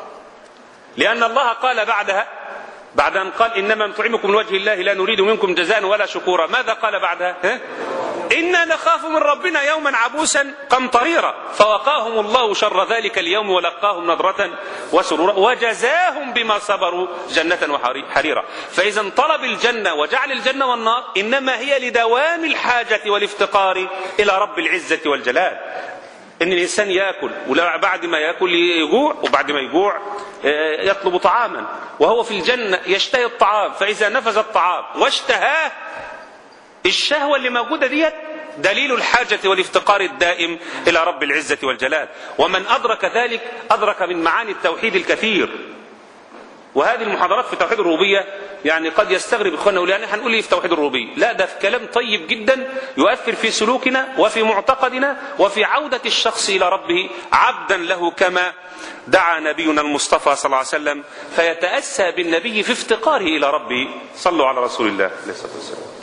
لان الله قال بعدها بعد ان قال انما نطعمكم لوجه الله لا نريد منكم جزاء ولا شكورا ماذا قال بعدها ها؟ إنا نخاف من ربنا يوما عبوسا قمطريرا فوقاهم الله شر ذلك اليوم ولقاهم نضرة وسرورا وجزاهم بما صبروا جنة وحريرا فإذا طلب الجنة وجعل الجنة والنار إنما هي لدوام الحاجة والافتقار إلى رب العزة والجلال ان الانسان ياكل وبعد ما ياكل يجوع وبعد ما يجوع يطلب طعاما وهو في الجنه يشتهي الطعام فاذا نفذ الطعام واشتهاه الشهوة اللي موجودة ديت دليل الحاجة والافتقار الدائم إلى رب العزة والجلال ومن أدرك ذلك أدرك من معاني التوحيد الكثير وهذه المحاضرات في توحيد الربوبية يعني قد يستغرب إخواننا يقول يعني هنقول إيه في توحيد الربوبية لا ده في كلام طيب جدا يؤثر في سلوكنا وفي معتقدنا وفي عودة الشخص إلى ربه عبدا له كما دعا نبينا المصطفى صلى الله عليه وسلم فيتأسى بالنبي في افتقاره إلى ربه صلوا على رسول الله عليه الصلاة والسلام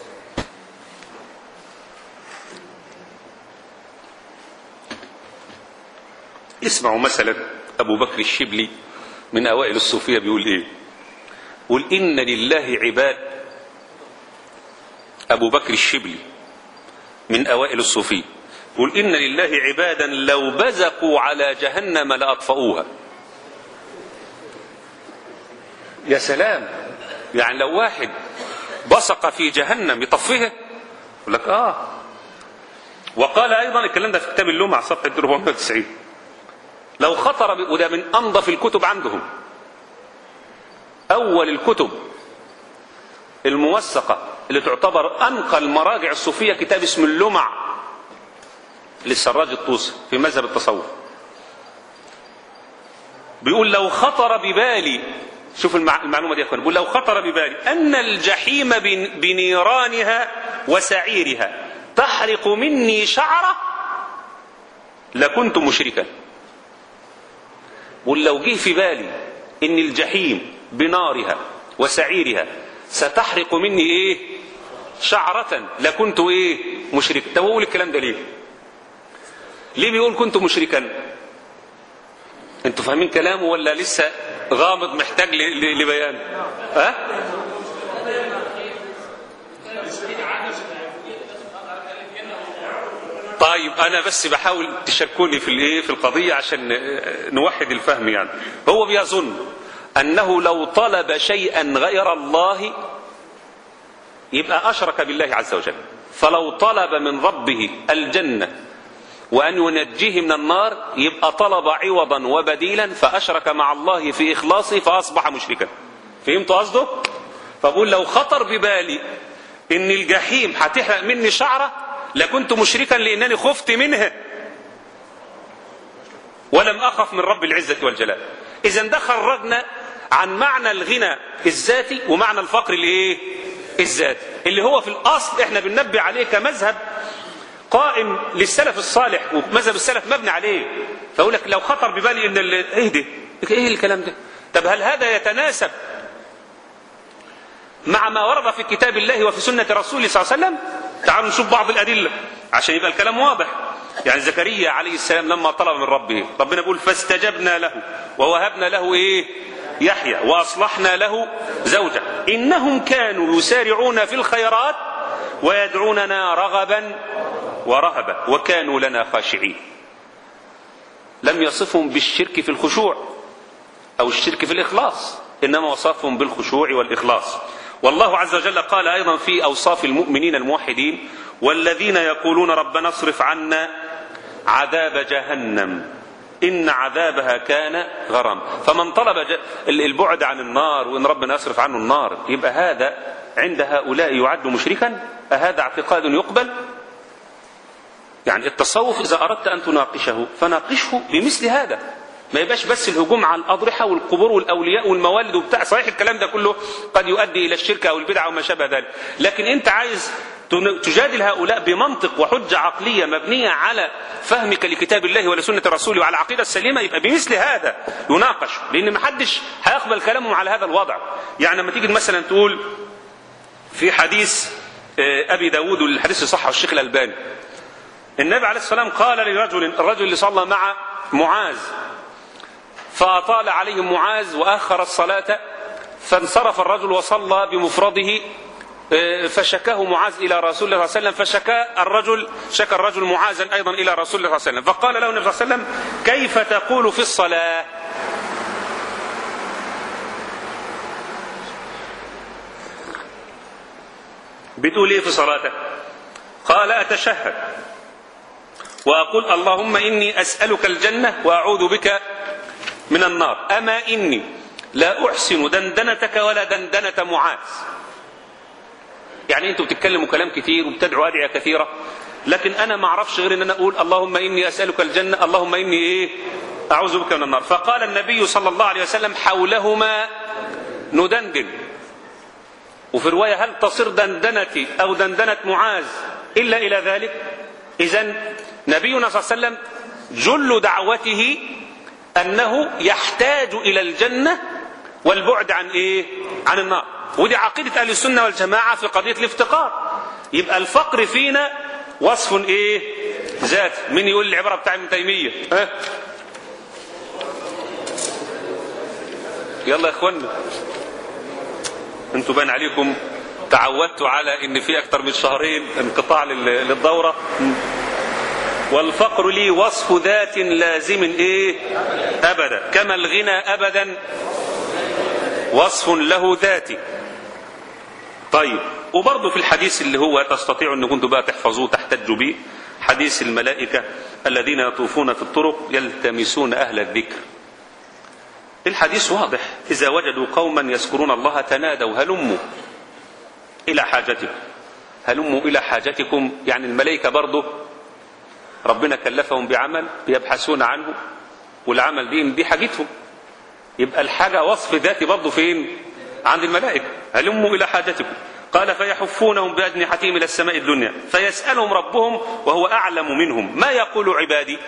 اسمعوا مثلا أبو بكر الشبلي من أوائل الصوفية بيقول إيه قل إن لله عباد أبو بكر الشبلي من أوائل الصوفية قل إن لله عبادا لو بزقوا على جهنم لأطفأوها يا سلام يعني لو واحد بصق في جهنم يطفيها يقول لك آه وقال أيضا الكلام ده في كتاب اللومع صفحة 490 لو خطر ب... وده من انظف الكتب عندهم اول الكتب الموثقه اللي تعتبر انقى المراجع الصوفيه كتاب اسمه اللمع للسراج الطوسي في مذهب التصوف بيقول لو خطر ببالي شوف المعلومه دي يا اخوان بيقول لو خطر ببالي ان الجحيم بنيرانها وسعيرها تحرق مني شعره لكنت مشركا ولو جه في بالي ان الجحيم بنارها وسعيرها ستحرق مني ايه شعرة لكنت ايه مشرك طب اقول الكلام ده ليه ليه بيقول كنت مشركا انتوا فاهمين كلامه ولا لسه غامض محتاج لبيان ها طيب انا بس بحاول تشاركوني في الايه في القضيه عشان نوحد الفهم يعني هو بيظن انه لو طلب شيئا غير الله يبقى اشرك بالله عز وجل فلو طلب من ربه الجنه وان ينجيه من النار يبقى طلب عوضا وبديلا فاشرك مع الله في اخلاصه فاصبح مشركا فهمت قصده فبقول لو خطر ببالي ان الجحيم هتحرق مني شعره لكنت مشركا لانني خفت منها ولم اخف من رب العزه والجلال اذا ده خرجنا عن معنى الغنى الذاتي ومعنى الفقر الايه الذاتي اللي هو في الاصل احنا بننبه عليه كمذهب قائم للسلف الصالح ومذهب السلف مبني عليه فاقول لك لو خطر ببالي ان ايه ده ايه الكلام ده طب هل هذا يتناسب مع ما ورد في كتاب الله وفي سنه رسوله صلى الله عليه وسلم تعالوا نشوف بعض الأدلة عشان يبقى الكلام واضح يعني زكريا عليه السلام لما طلب من ربه ربنا يقول فاستجبنا له ووهبنا له ايه يحيى واصلحنا له زوجه انهم كانوا يسارعون في الخيرات ويدعوننا رغبا ورهبا وكانوا لنا خاشعين لم يصفهم بالشرك في الخشوع أو الشرك في الإخلاص إنما وصفهم بالخشوع والإخلاص والله عز وجل قال أيضا في أوصاف المؤمنين الموحدين والذين يقولون ربنا اصرف عنا عذاب جهنم إن عذابها كان غرام فمن طلب البعد عن النار وإن ربنا يصرف عنه النار يبقى هذا عند هؤلاء يعد مشركا أهذا اعتقاد يقبل يعني التصوف إذا أردت أن تناقشه فناقشه بمثل هذا ما يبقاش بس الهجوم على الأضرحة والقبور والأولياء والموالد وبتاع صحيح الكلام ده كله قد يؤدي إلى الشرك أو البدعة وما شابه ذلك لكن أنت عايز تجادل هؤلاء بمنطق وحجة عقلية مبنية على فهمك لكتاب الله ولسنة الرسول وعلى العقيدة السليمة يبقى بمثل هذا يناقش لأن ما حدش هيقبل كلامهم على هذا الوضع يعني لما تيجي مثلا تقول في حديث أبي داود الحديث صحه الشيخ الألباني النبي عليه السلام قال لرجل الرجل اللي صلى مع معاذ فأطال عليهم معاذ وأخر الصلاة فانصرف الرجل وصلى بمفرده فشكاه معاذ إلى رسول الله صلى الله عليه وسلم فشكى الرجل شكى الرجل معاذا أيضا إلى رسول الله صلى الله عليه وسلم فقال له النبي صلى الله عليه وسلم كيف تقول في الصلاة بتقول ايه في صلاتك قال أتشهد وأقول اللهم إني أسألك الجنة وأعوذ بك من النار أما إني لا أحسن دندنتك ولا دندنة معاذ يعني انتوا بتتكلموا كلام كتير وبتدعوا أدعية كثيرة لكن أنا ما أعرفش غير أن أنا أقول اللهم إني أسألك الجنة اللهم إني إيه أعوذ بك من النار فقال النبي صلى الله عليه وسلم حولهما ندندن وفي رواية هل تصير دندنتي أو دندنة معاذ إلا إلى ذلك إذا نبينا صلى الله عليه وسلم جل دعوته أنه يحتاج إلى الجنة والبعد عن إيه عن النار ودي عقيدة أهل السنة والجماعة في قضية الافتقار يبقى الفقر فينا وصف إيه ذات من يقول العبارة بتاع ابن تيمية ها يلا يا اخوانا انتوا باين عليكم تعودتوا على ان في اكتر من شهرين انقطاع للدورة والفقر لي وصف ذات لازم ايه ابدا كما الغنى ابدا وصف له ذاتي طيب وبرضه في الحديث اللي هو تستطيع ان كنتوا بقى تحفظوه تحتجوا به حديث الملائكة الذين يطوفون في الطرق يلتمسون أهل الذكر الحديث واضح إذا وجدوا قوما يذكرون الله تنادوا هلموا إلى حاجتكم هلموا إلى حاجتكم يعني الملائكة برضه ربنا كلفهم بعمل يبحثون عنه والعمل دي دي حاجتهم يبقى الحاجة وصف ذاتي برضه فين عند الملائكة هلموا إلى حاجتكم قال فيحفونهم بأجنحتهم إلى السماء الدنيا فيسألهم ربهم وهو أعلم منهم ما يقول عبادي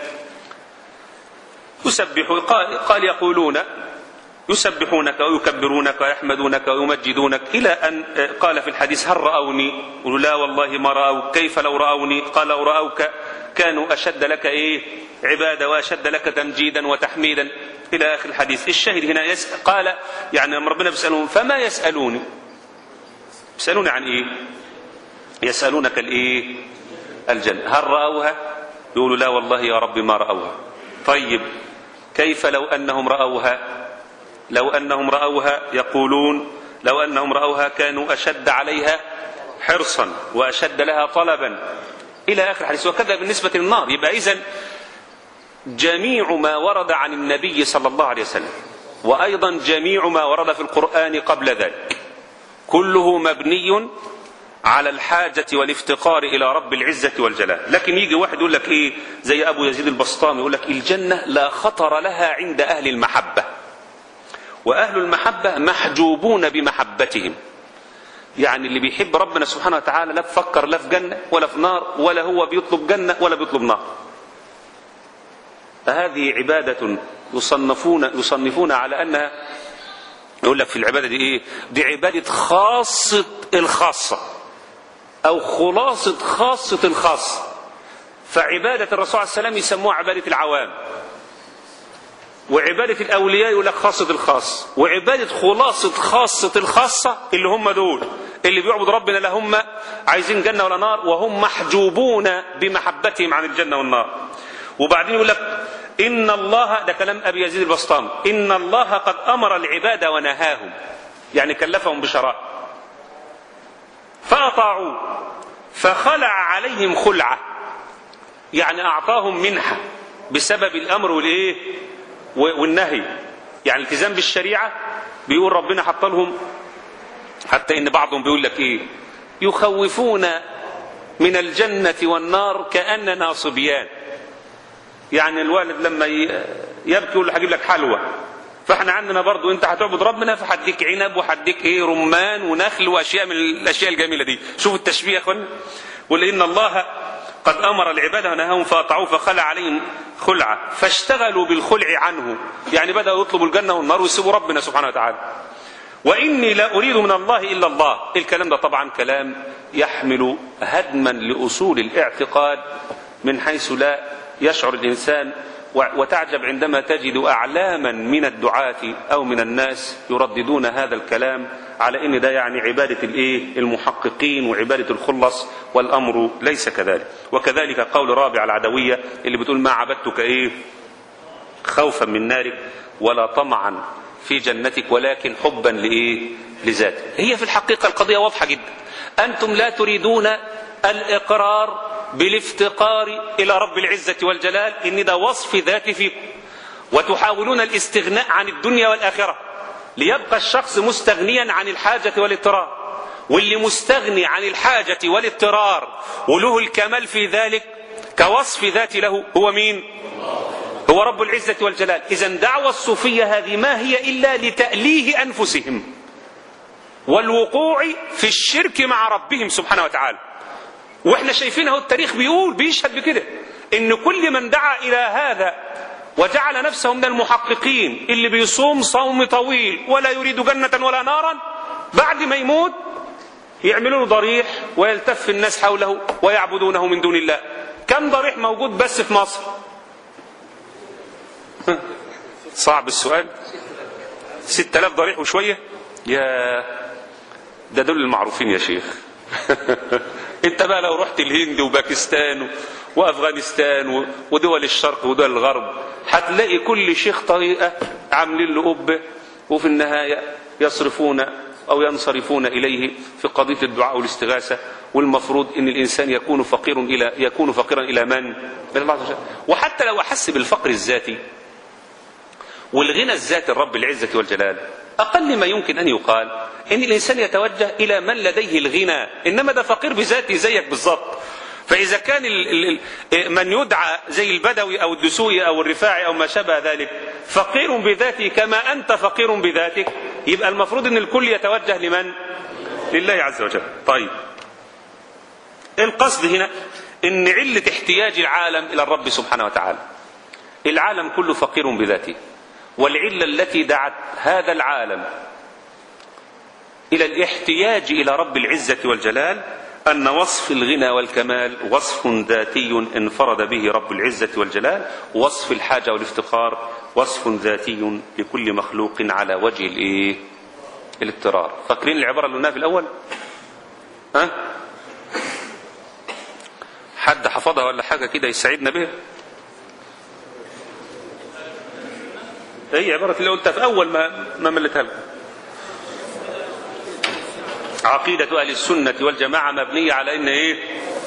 يسبح قال, قال يقولون يسبحونك ويكبرونك ويحمدونك ويمجدونك إلى أن قال في الحديث هل رأوني قلوا لا والله ما رأوك كيف لو رأوني قال لو رأوك كانوا أشد لك إيه عبادة وأشد لك تمجيدا وتحميدا إلى آخر الحديث الشاهد هنا يسأل قال يعني لما ربنا بيسألهم فما يسألوني يسألون عن إيه يسألونك الإيه الجنة هل رأوها يقولوا لا والله يا رب ما رأوها طيب كيف لو أنهم رأوها لو أنهم رأوها يقولون لو أنهم رأوها كانوا أشد عليها حرصا وأشد لها طلبا إلى آخر الحديث وكذا بالنسبة للنار يبقى إذن جميع ما ورد عن النبي صلى الله عليه وسلم وأيضا جميع ما ورد في القرآن قبل ذلك كله مبني على الحاجة والافتقار إلى رب العزة والجلال لكن يجي واحد يقول لك إيه زي أبو يزيد البسطامي يقول لك الجنة لا خطر لها عند أهل المحبة وأهل المحبة محجوبون بمحبتهم يعني اللي بيحب ربنا سبحانه وتعالى لا بفكر لا في جنة ولا في نار ولا هو بيطلب جنة ولا بيطلب نار فهذه عبادة يصنفون يصنفون على أنها يقول لك في العبادة دي إيه دي عبادة خاصة الخاصة أو خلاصة خاصة الخاصة فعبادة الرسول عليه السلام يسموها عبادة العوام وعبادة الأولياء يقول لك خاصة الخاص وعبادة خلاصة خاصة الخاصة اللي هم دول اللي بيعبد ربنا لا هم عايزين جنة ولا نار وهم محجوبون بمحبتهم عن الجنة والنار وبعدين يقول لك إن الله ده كلام أبي يزيد البسطامي إن الله قد أمر العباد ونهاهم يعني كلفهم بشرائع فأطاعوا فخلع عليهم خلعة يعني أعطاهم منحة بسبب الأمر والإيه والنهي يعني التزام بالشريعة بيقول ربنا حط لهم حتى إن بعضهم بيقول لك إيه يخوفون من الجنة والنار كأننا صبيان يعني الوالد لما يبكي يقول له هجيب لك حلوى فاحنا عندنا برضو انت هتعبد ربنا فهديك عنب وهديك ايه رمان ونخل واشياء من الاشياء الجميله دي شوف التشبيه يا اخوانا قل ان الله قد امر العباد ونهاهم فاطاعوه فخلع عليهم خلعه فاشتغلوا بالخلع عنه يعني بداوا يطلبوا الجنه والنار ويسيبوا ربنا سبحانه وتعالى واني لا اريد من الله الا الله الكلام ده طبعا كلام يحمل هدما لاصول الاعتقاد من حيث لا يشعر الانسان وتعجب عندما تجد اعلاما من الدعاة او من الناس يرددون هذا الكلام على ان ده يعني عباده الايه المحققين وعباده الخلص والامر ليس كذلك وكذلك قول رابع العدويه اللي بتقول ما عبدتك ايه خوفا من نارك ولا طمعا في جنتك ولكن حبا لايه لذاتك هي في الحقيقه القضيه واضحه جدا انتم لا تريدون الاقرار بالافتقار الى رب العزه والجلال ان ده وصف ذاتي فيكم وتحاولون الاستغناء عن الدنيا والاخره ليبقى الشخص مستغنيا عن الحاجه والاضطرار واللي مستغني عن الحاجه والاضطرار وله الكمال في ذلك كوصف ذاتي له هو مين هو رب العزه والجلال اذا دعوى الصوفيه هذه ما هي الا لتاليه انفسهم والوقوع في الشرك مع ربهم سبحانه وتعالى واحنا شايفين اهو التاريخ بيقول بيشهد بكده ان كل من دعا الى هذا وجعل نفسه من المحققين اللي بيصوم صوم طويل ولا يريد جنة ولا نارا بعد ما يموت يعملوا له ضريح ويلتف الناس حوله ويعبدونه من دون الله كم ضريح موجود بس في مصر صعب السؤال ستة آلاف ضريح وشوية يا ده دول المعروفين يا شيخ انت بقى لو رحت الهند وباكستان وافغانستان ودول الشرق ودول الغرب هتلاقي كل شيخ طريقه عاملين له قبه وفي النهايه يصرفون او ينصرفون اليه في قضيه الدعاء والاستغاثه والمفروض ان الانسان يكون فقير الى يكون فقيرا الى من؟ الى الله عز وجل وحتى لو احس بالفقر الذاتي والغنى الذاتي الرب العزه والجلال اقل ما يمكن ان يقال ان الانسان يتوجه الى من لديه الغنى انما ده فقير بذاته زيك بالظبط فاذا كان ال ال من يدعى زي البدوي او الدسوقي او الرفاعي او ما شابه ذلك فقير بذاته كما انت فقير بذاتك يبقى المفروض ان الكل يتوجه لمن لله عز وجل طيب القصد هنا ان عله احتياج العالم الى الرب سبحانه وتعالى العالم كله فقير بذاته والعله التي دعت هذا العالم الى الاحتياج الى رب العزه والجلال ان وصف الغنى والكمال وصف ذاتي انفرد به رب العزه والجلال وصف الحاجه والافتقار وصف ذاتي لكل مخلوق على وجه الايه الاضطرار فاكرين العباره اللي قلناها في الاول ها حد حفظها ولا حاجه كده يسعدنا بها هي عبارة اللي قلتها في أول ما ما ملتها لكم عقيدة أهل السنة والجماعة مبنية على إن إيه؟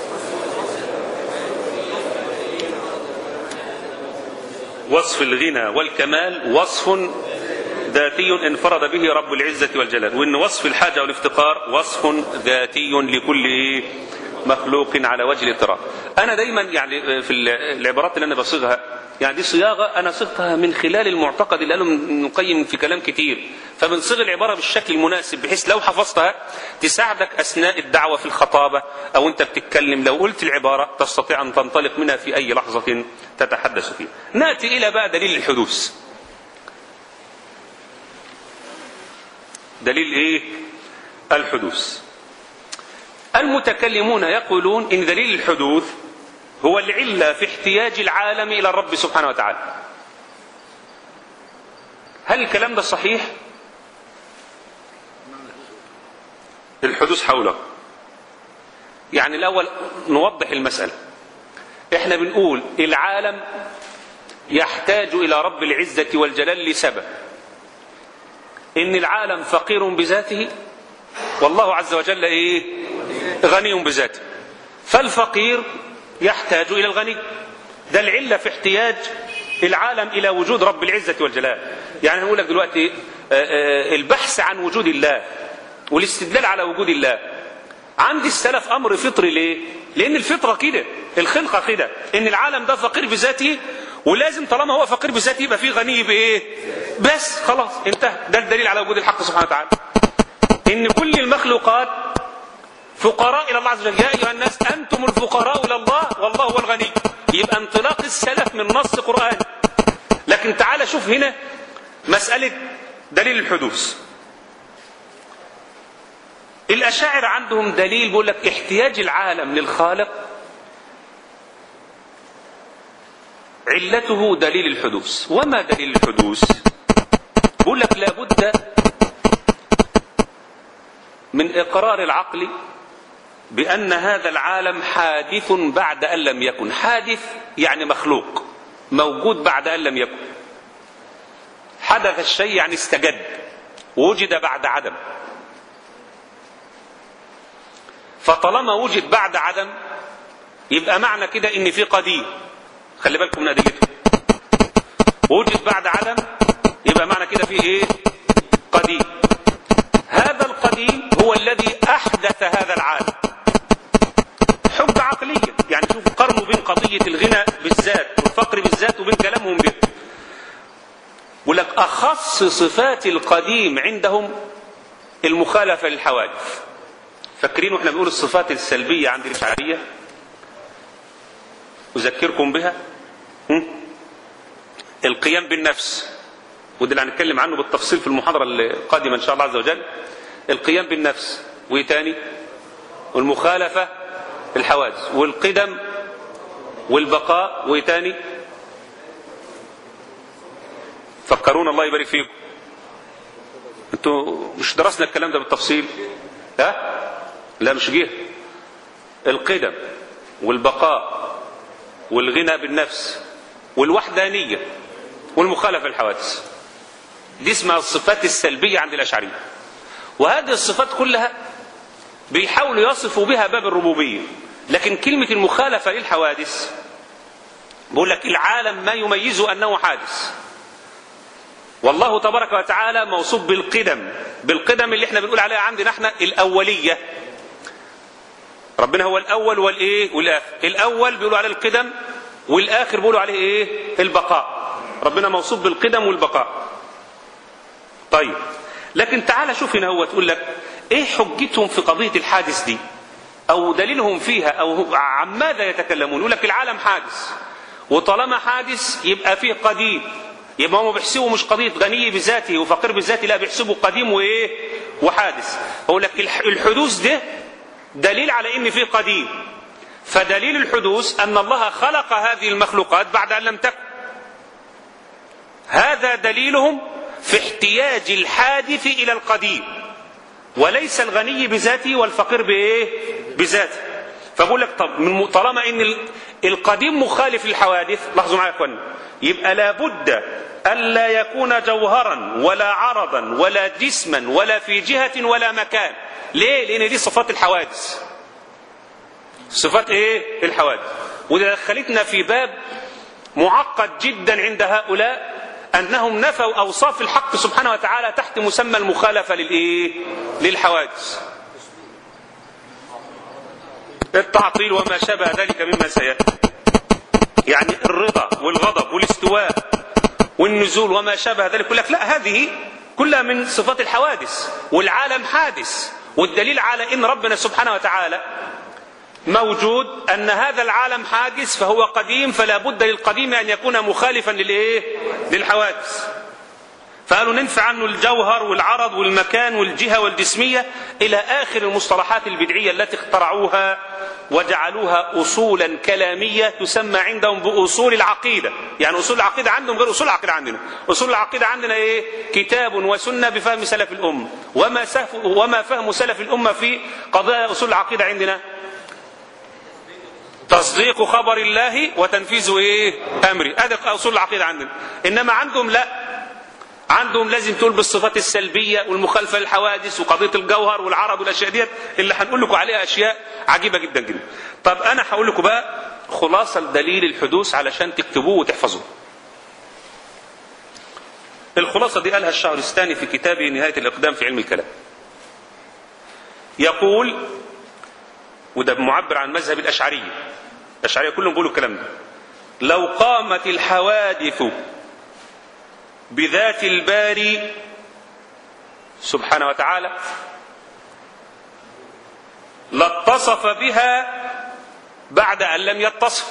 وصف الغنى والكمال وصف ذاتي انفرد به رب العزة والجلال وإن وصف الحاجة والافتقار وصف ذاتي لكل إيه؟ مخلوق على وجه الاضطراب أنا دايما يعني في العبارات اللي أنا بصيغها يعني دي صياغة أنا صغتها من خلال المعتقد اللي قاله ابن القيم في كلام كتير فبنصيغ العبارة بالشكل المناسب بحيث لو حفظتها تساعدك أثناء الدعوة في الخطابة أو أنت بتتكلم لو قلت العبارة تستطيع أن تنطلق منها في أي لحظة تتحدث فيها نأتي إلى بقى دليل الحدوث دليل إيه الحدوث المتكلمون يقولون إن دليل الحدوث هو العلة في احتياج العالم إلى الرب سبحانه وتعالى هل الكلام ده صحيح الحدوث حوله يعني الأول نوضح المسألة احنا بنقول العالم يحتاج إلى رب العزة والجلال لسبب إن العالم فقير بذاته والله عز وجل إيه غني بذاته فالفقير يحتاج إلى الغني ده العلة في احتياج العالم إلى وجود رب العزة والجلال يعني نقول لك دلوقتي البحث عن وجود الله والاستدلال على وجود الله عند السلف أمر فطري ليه لأن الفطرة كده الخلقة كده إن العالم ده فقير بذاته ولازم طالما هو فقير بذاته يبقى فيه غني بايه بس خلاص انتهى ده الدليل على وجود الحق سبحانه وتعالى ان كل المخلوقات فقراء الى الله عز وجل يا ايها الناس انتم الفقراء الى الله والله هو الغني يبقى انطلاق السلف من نص قراني لكن تعال شوف هنا مساله دليل الحدوث الاشاعره عندهم دليل بيقول لك احتياج العالم للخالق علته دليل الحدوث وما دليل الحدوث بقول لك لابد من اقرار العقل بان هذا العالم حادث بعد ان لم يكن حادث يعني مخلوق موجود بعد ان لم يكن حدث الشيء يعني استجد وجد بعد عدم فطالما وجد بعد عدم يبقى معنى كده ان في قديم خلي بالكم من ادلته وجد بعد عدم يبقى معنى كده في ايه قديم هذا القديم هو الذي احدث هذا العالم حب عقلية يعني شوف قارنوا بين قضية الغنى بالذات والفقر بالذات وبين كلامهم به يقول لك اخص صفات القديم عندهم المخالفة للحوادث فاكرين واحنا بنقول الصفات السلبية عند الاشعرية أذكركم بها القيام بالنفس وده اللي هنتكلم عنه بالتفصيل في المحاضرة القادمة إن شاء الله عز وجل القيام بالنفس وإيه تاني والمخالفة الحوادث والقدم والبقاء وإيه تاني فكرونا الله يبارك فيكم انتوا مش درسنا الكلام ده بالتفصيل ها لا مش جه القدم والبقاء والغنى بالنفس والوحدانية والمخالفة الحوادث دي اسمها الصفات السلبية عند الأشعرية وهذه الصفات كلها بيحاولوا يصفوا بها باب الربوبية لكن كلمة المخالفة للحوادث بقول لك العالم ما يميزه أنه حادث والله تبارك وتعالى موصوف بالقدم بالقدم اللي احنا بنقول عليها عندنا احنا الأولية ربنا هو الأول والإيه والآخر الأول بيقولوا عليه القدم والآخر بيقولوا عليه إيه البقاء ربنا موصوف بالقدم والبقاء طيب لكن تعال شوف هنا هو تقول لك إيه حجتهم في قضية الحادث دي أو دليلهم فيها أو عن ماذا يتكلمون يقول لك العالم حادث وطالما حادث يبقى فيه قديم يبقى هم بيحسبوا مش قضية غني بذاته وفقير بذاته لا بيحسبوا قديم وإيه وحادث أقول لك الحدوث ده دليل على ان في قديم فدليل الحدوث ان الله خلق هذه المخلوقات بعد ان لم تكن هذا دليلهم في احتياج الحادث الى القديم وليس الغني بذاته والفقير بايه بذاته فبقول لك طب من طالما ان القديم مخالف للحوادث لاحظوا معايا يا اخوانا يبقى لابد الا يكون جوهرا ولا عرضا ولا جسما ولا في جهه ولا مكان ليه لان دي صفات الحوادث صفات ايه الحوادث وده دخلتنا في باب معقد جدا عند هؤلاء انهم نفوا اوصاف الحق سبحانه وتعالى تحت مسمى المخالفه للايه للحوادث التعطيل وما شابه ذلك مما سياتي يعني الرضا والغضب والاستواء والنزول وما شابه ذلك يقول لك لا هذه كلها من صفات الحوادث والعالم حادث والدليل على ان ربنا سبحانه وتعالى موجود ان هذا العالم حادث فهو قديم فلا بد للقديم ان يكون مخالفا للايه للحوادث فقالوا ننفع عنه الجوهر والعرض والمكان والجهه والجسميه الى اخر المصطلحات البدعيه التي اخترعوها وجعلوها اصولا كلاميه تسمى عندهم باصول العقيده يعني اصول العقيده عندهم غير اصول العقيده عندنا اصول العقيده عندنا ايه كتاب وسنه بفهم سلف الامه وما سف وما فهم سلف الامه في قضايا اصول العقيده عندنا تصديق خبر الله وتنفيذ ايه امره هذا اصول العقيده عندنا انما عندهم لا عندهم لازم تقول بالصفات السلبيه والمخالفه للحوادث وقضيه الجوهر والعرض والاشياء ديت اللي هنقول لكم عليها اشياء عجيبه جدا جدا طب انا هقول لكم بقى خلاصه دليل الحدوث علشان تكتبوه وتحفظوه الخلاصه دي قالها الشهرستاني في كتابه نهايه الاقدام في علم الكلام يقول وده معبر عن مذهب الاشعريه الاشعريه كلهم بيقولوا الكلام ده لو قامت الحوادث بذات الباري سبحانه وتعالى لاتصف بها بعد ان لم يتصف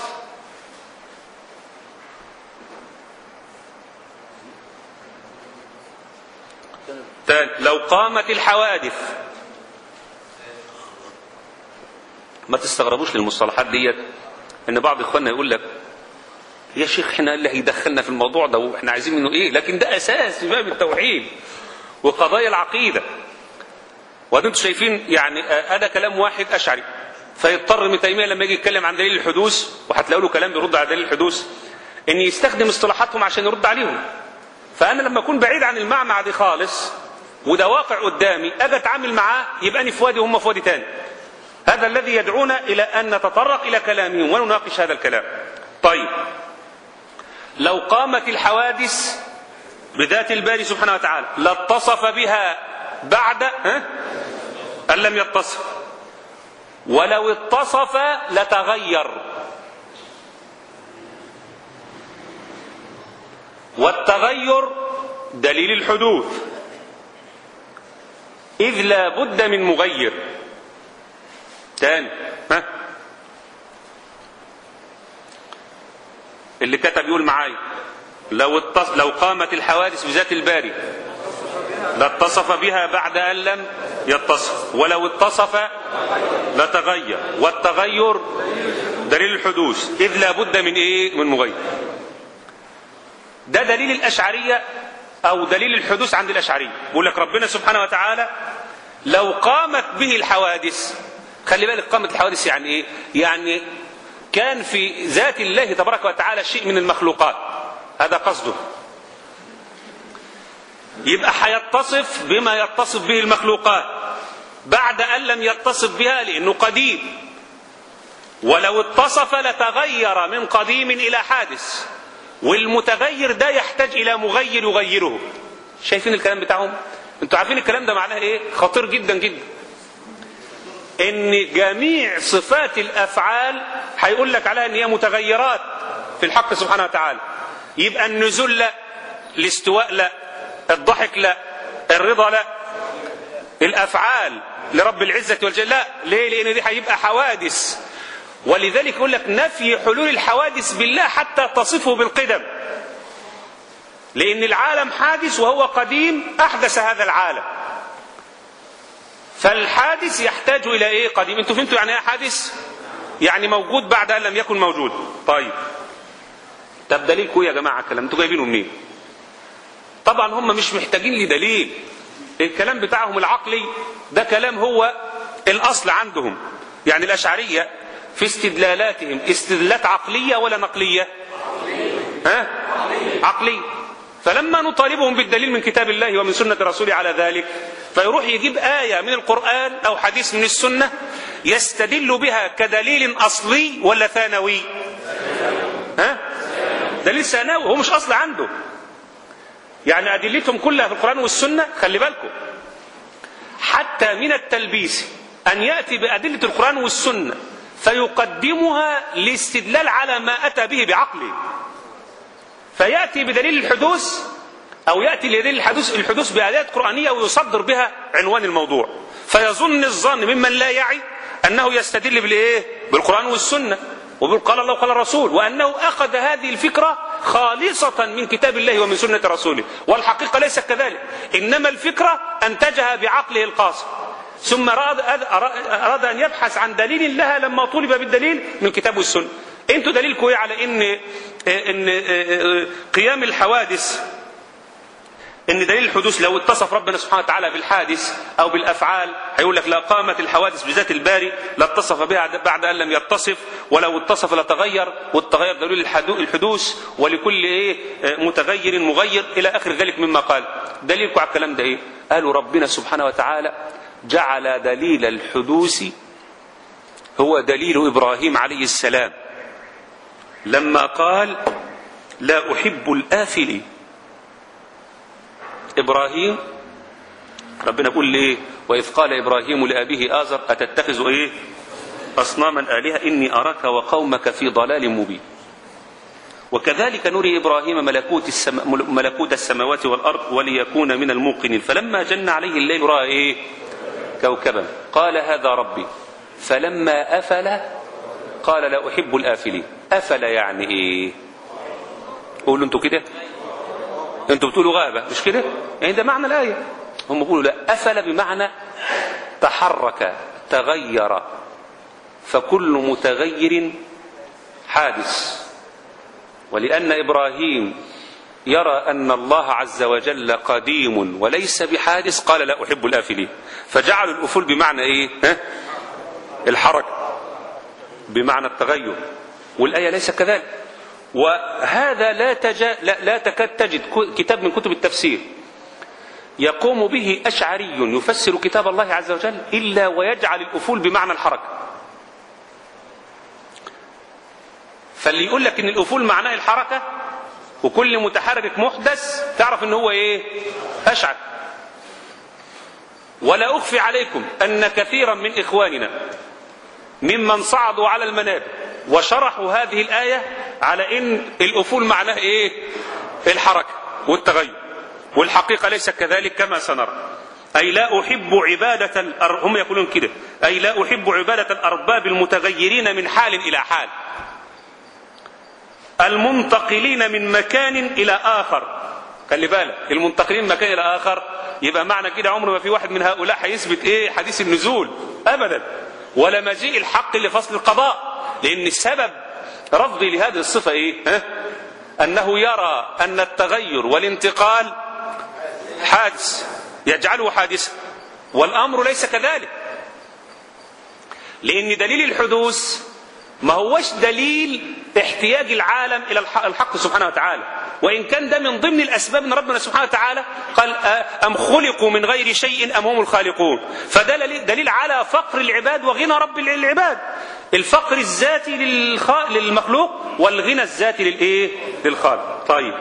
تاني لو قامت الحوادث ما تستغربوش للمصطلحات ديت ان بعض اخواننا يقول لك يا شيخ احنا اللي هيدخلنا في الموضوع ده واحنا عايزين منه ايه لكن ده اساس في باب التوحيد وقضايا العقيده وانتم شايفين يعني هذا كلام واحد اشعري فيضطر ابن تيميه لما يجي يتكلم عن دليل الحدوث وهتلاقوا له كلام بيرد على دليل الحدوث ان يستخدم اصطلاحاتهم عشان يرد عليهم فانا لما اكون بعيد عن المعمعة دي خالص وده واقع قدامي اجي اتعامل معاه يبقى انا في وادي وهم في وادي تاني هذا الذي يدعونا الى ان نتطرق الى كلامهم ونناقش هذا الكلام طيب لو قامت الحوادث بذات الباري سبحانه وتعالى لاتصف بها بعد ها؟ ان لم يتصف ولو اتصف لتغير والتغير دليل الحدوث إذ لا بد من مغير تاني ها اللي كتب يقول معايا لو اتص... لو قامت الحوادث بذات الباري لاتصف بها بعد ان لم يتصف ولو اتصف لتغير والتغير دليل الحدوث اذ لا بد من ايه من مغير ده دليل الاشعريه او دليل الحدوث عند الاشعريه بيقول لك ربنا سبحانه وتعالى لو قامت به الحوادث خلي بالك قامت الحوادث يعني ايه يعني كان في ذات الله تبارك وتعالى شيء من المخلوقات هذا قصده يبقى هيتصف بما يتصف به المخلوقات بعد ان لم يتصف بها لانه قديم ولو اتصف لتغير من قديم الى حادث والمتغير ده يحتاج الى مغير يغيره شايفين الكلام بتاعهم انتوا عارفين الكلام ده معناه ايه خطير جدا جدا ان جميع صفات الافعال هيقول لك عليها ان هي متغيرات في الحق سبحانه وتعالى يبقى النزول لا الاستواء لا الضحك لا الرضا لا الافعال لرب العزه والجلال لا ليه لان دي هيبقى حوادث ولذلك يقول لك نفي حلول الحوادث بالله حتى تصفه بالقدم لان العالم حادث وهو قديم احدث هذا العالم فالحادث يحتاج الى ايه قديم انتوا فهمتوا يعني ايه حادث يعني موجود بعد ان لم يكن موجود طيب طب دليلكم يا جماعه الكلام انتوا جايبينه منين طبعا هم مش محتاجين لي دليل الكلام بتاعهم العقلي ده كلام هو الاصل عندهم يعني الاشعريه في استدلالاتهم استدلالات عقليه ولا نقليه ها عقليه فلما نطالبهم بالدليل من كتاب الله ومن سنة رسوله على ذلك فيروح يجيب آية من القرآن أو حديث من السنة يستدل بها كدليل أصلي ولا ثانوي ها دليل ثانوي هو مش أصل عنده يعني أدلتهم كلها في القرآن والسنة خلي بالكم حتى من التلبيس أن يأتي بأدلة القرآن والسنة فيقدمها لاستدلال على ما أتى به بعقله فيأتي بدليل الحدوث أو يأتي لدليل الحدوث الحدوث بآيات قرآنية ويصدر بها عنوان الموضوع فيظن الظن ممن لا يعي أنه يستدل بالإيه؟ بالقرآن والسنة وبيقول قال الله وقال الرسول وأنه أخذ هذه الفكرة خالصة من كتاب الله ومن سنة رسوله والحقيقة ليست كذلك إنما الفكرة أنتجها بعقله القاصر ثم أراد, أراد أن يبحث عن دليل لها لما طلب بالدليل من كتاب والسنة انتوا دليلكم ايه على ان ان قيام الحوادث ان دليل الحدوث لو اتصف ربنا سبحانه وتعالى بالحادث او بالافعال هيقول لك لا قامت الحوادث بذات الباري لاتصف بها بعد ان لم يتصف ولو اتصف لتغير والتغير دليل الحدوث ولكل ايه متغير مغير الى اخر ذلك مما قال دليلكم على الكلام ده ايه قالوا ربنا سبحانه وتعالى جعل دليل الحدوث هو دليل ابراهيم عليه السلام لما قال لا احب الافلين ابراهيم ربنا يقول ليه واذ قال ابراهيم لابيه ازر اتتخذ ايه اصناما الهه اني اراك وقومك في ضلال مبين وكذلك نري ابراهيم ملكوت السما ملكوت السماوات والارض وليكون من الموقنين فلما جن عليه الليل راى ايه كوكبا قال هذا ربي فلما افل قال لا احب الافلين افل يعني ايه قولوا انتوا كده انتوا بتقولوا غابة مش كده يعني ده معنى الآية هم بيقولوا لا أفل بمعنى تحرك تغير فكل متغير حادث ولأن إبراهيم يرى أن الله عز وجل قديم وليس بحادث قال لا أحب الآفلين فجعلوا الأفول بمعنى إيه ها؟ الحركة بمعنى التغير والآية ليس كذلك وهذا لا, تجا لا, لا تكاد تجد كتاب من كتب التفسير يقوم به أشعري يفسر كتاب الله عز وجل إلا ويجعل الأفول بمعنى الحركة فاللي يقول لك ان الأفول معناه الحركة وكل متحرك محدث تعرف ان هو ايه أشعر ولا أخفي عليكم أن كثيرا من إخواننا ممن صعدوا على المنابر وشرحوا هذه الآية على إن الأفول معناه إيه الحركة والتغير والحقيقة ليس كذلك كما سنرى أي لا أحب عبادة الأر... هم يقولون كده أي لا أحب عبادة الأرباب المتغيرين من حال إلى حال المنتقلين من مكان إلى آخر خلي بالك المنتقلين من مكان إلى آخر يبقى معنى كده عمر ما في واحد من هؤلاء هيثبت إيه حديث النزول أبدا ولا مجيء الحق لفصل القضاء لأن السبب رفضي لهذه الصفة إيه ها؟ أنه يرى أن التغير والانتقال حادث يجعله حادثا والأمر ليس كذلك لأن دليل الحدوث ما هوش دليل احتياج العالم إلى الحق سبحانه وتعالى وإن كان ده من ضمن الأسباب أن ربنا سبحانه وتعالى قال أم خلقوا من غير شيء أم هم الخالقون فده دليل على فقر العباد وغنى رب العباد الفقر الذاتي للمخلوق والغنى الذاتي للإيه للخالق طيب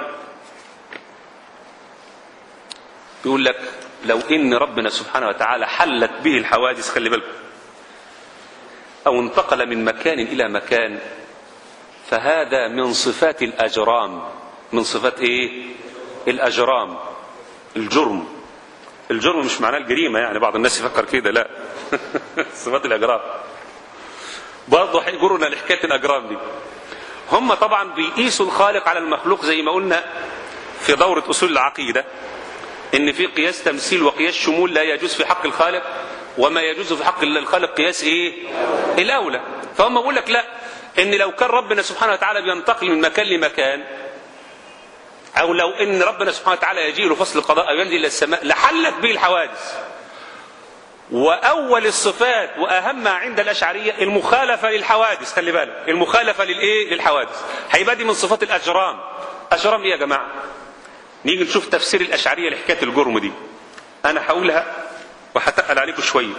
يقول لك لو إن ربنا سبحانه وتعالى حلت به الحوادث خلي بالكم أو انتقل من مكان إلى مكان فهذا من صفات الأجرام من صفات إيه الأجرام الجرم الجرم مش معناه الجريمة يعني بعض الناس يفكر كده لا صفات الأجرام برضه هيجرنا لحكاية الأجرام دي هم طبعا بيقيسوا الخالق على المخلوق زي ما قلنا في دورة أصول العقيدة إن في قياس تمثيل وقياس شمول لا يجوز في حق الخالق وما يجوز في حق الخالق قياس ايه الاولى فهم بيقول لك لا ان لو كان ربنا سبحانه وتعالى بينتقل من مكان لمكان او لو ان ربنا سبحانه وتعالى يجيء له فصل القضاء او ينزل الى السماء لحلت به الحوادث واول الصفات واهمها عند الاشعريه المخالفه للحوادث خلي بالك المخالفه للايه للحوادث هيبقى دي من صفات الاجرام اجرام ايه يا جماعه نيجي نشوف تفسير الاشعريه لحكايه الجرم دي انا هقولها وهتقل عليكم شويه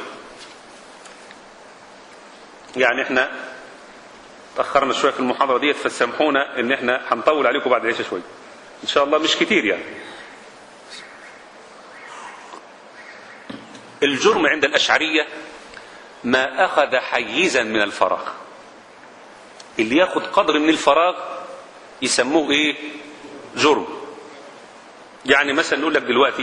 يعني احنا تاخرنا شويه في المحاضره ديت فسامحونا ان احنا هنطول عليكم بعد العشاء شويه ان شاء الله مش كتير يعني الجرم عند الاشعريه ما اخذ حيزا من الفراغ اللي ياخد قدر من الفراغ يسموه ايه جرم يعني مثلا نقول لك دلوقتي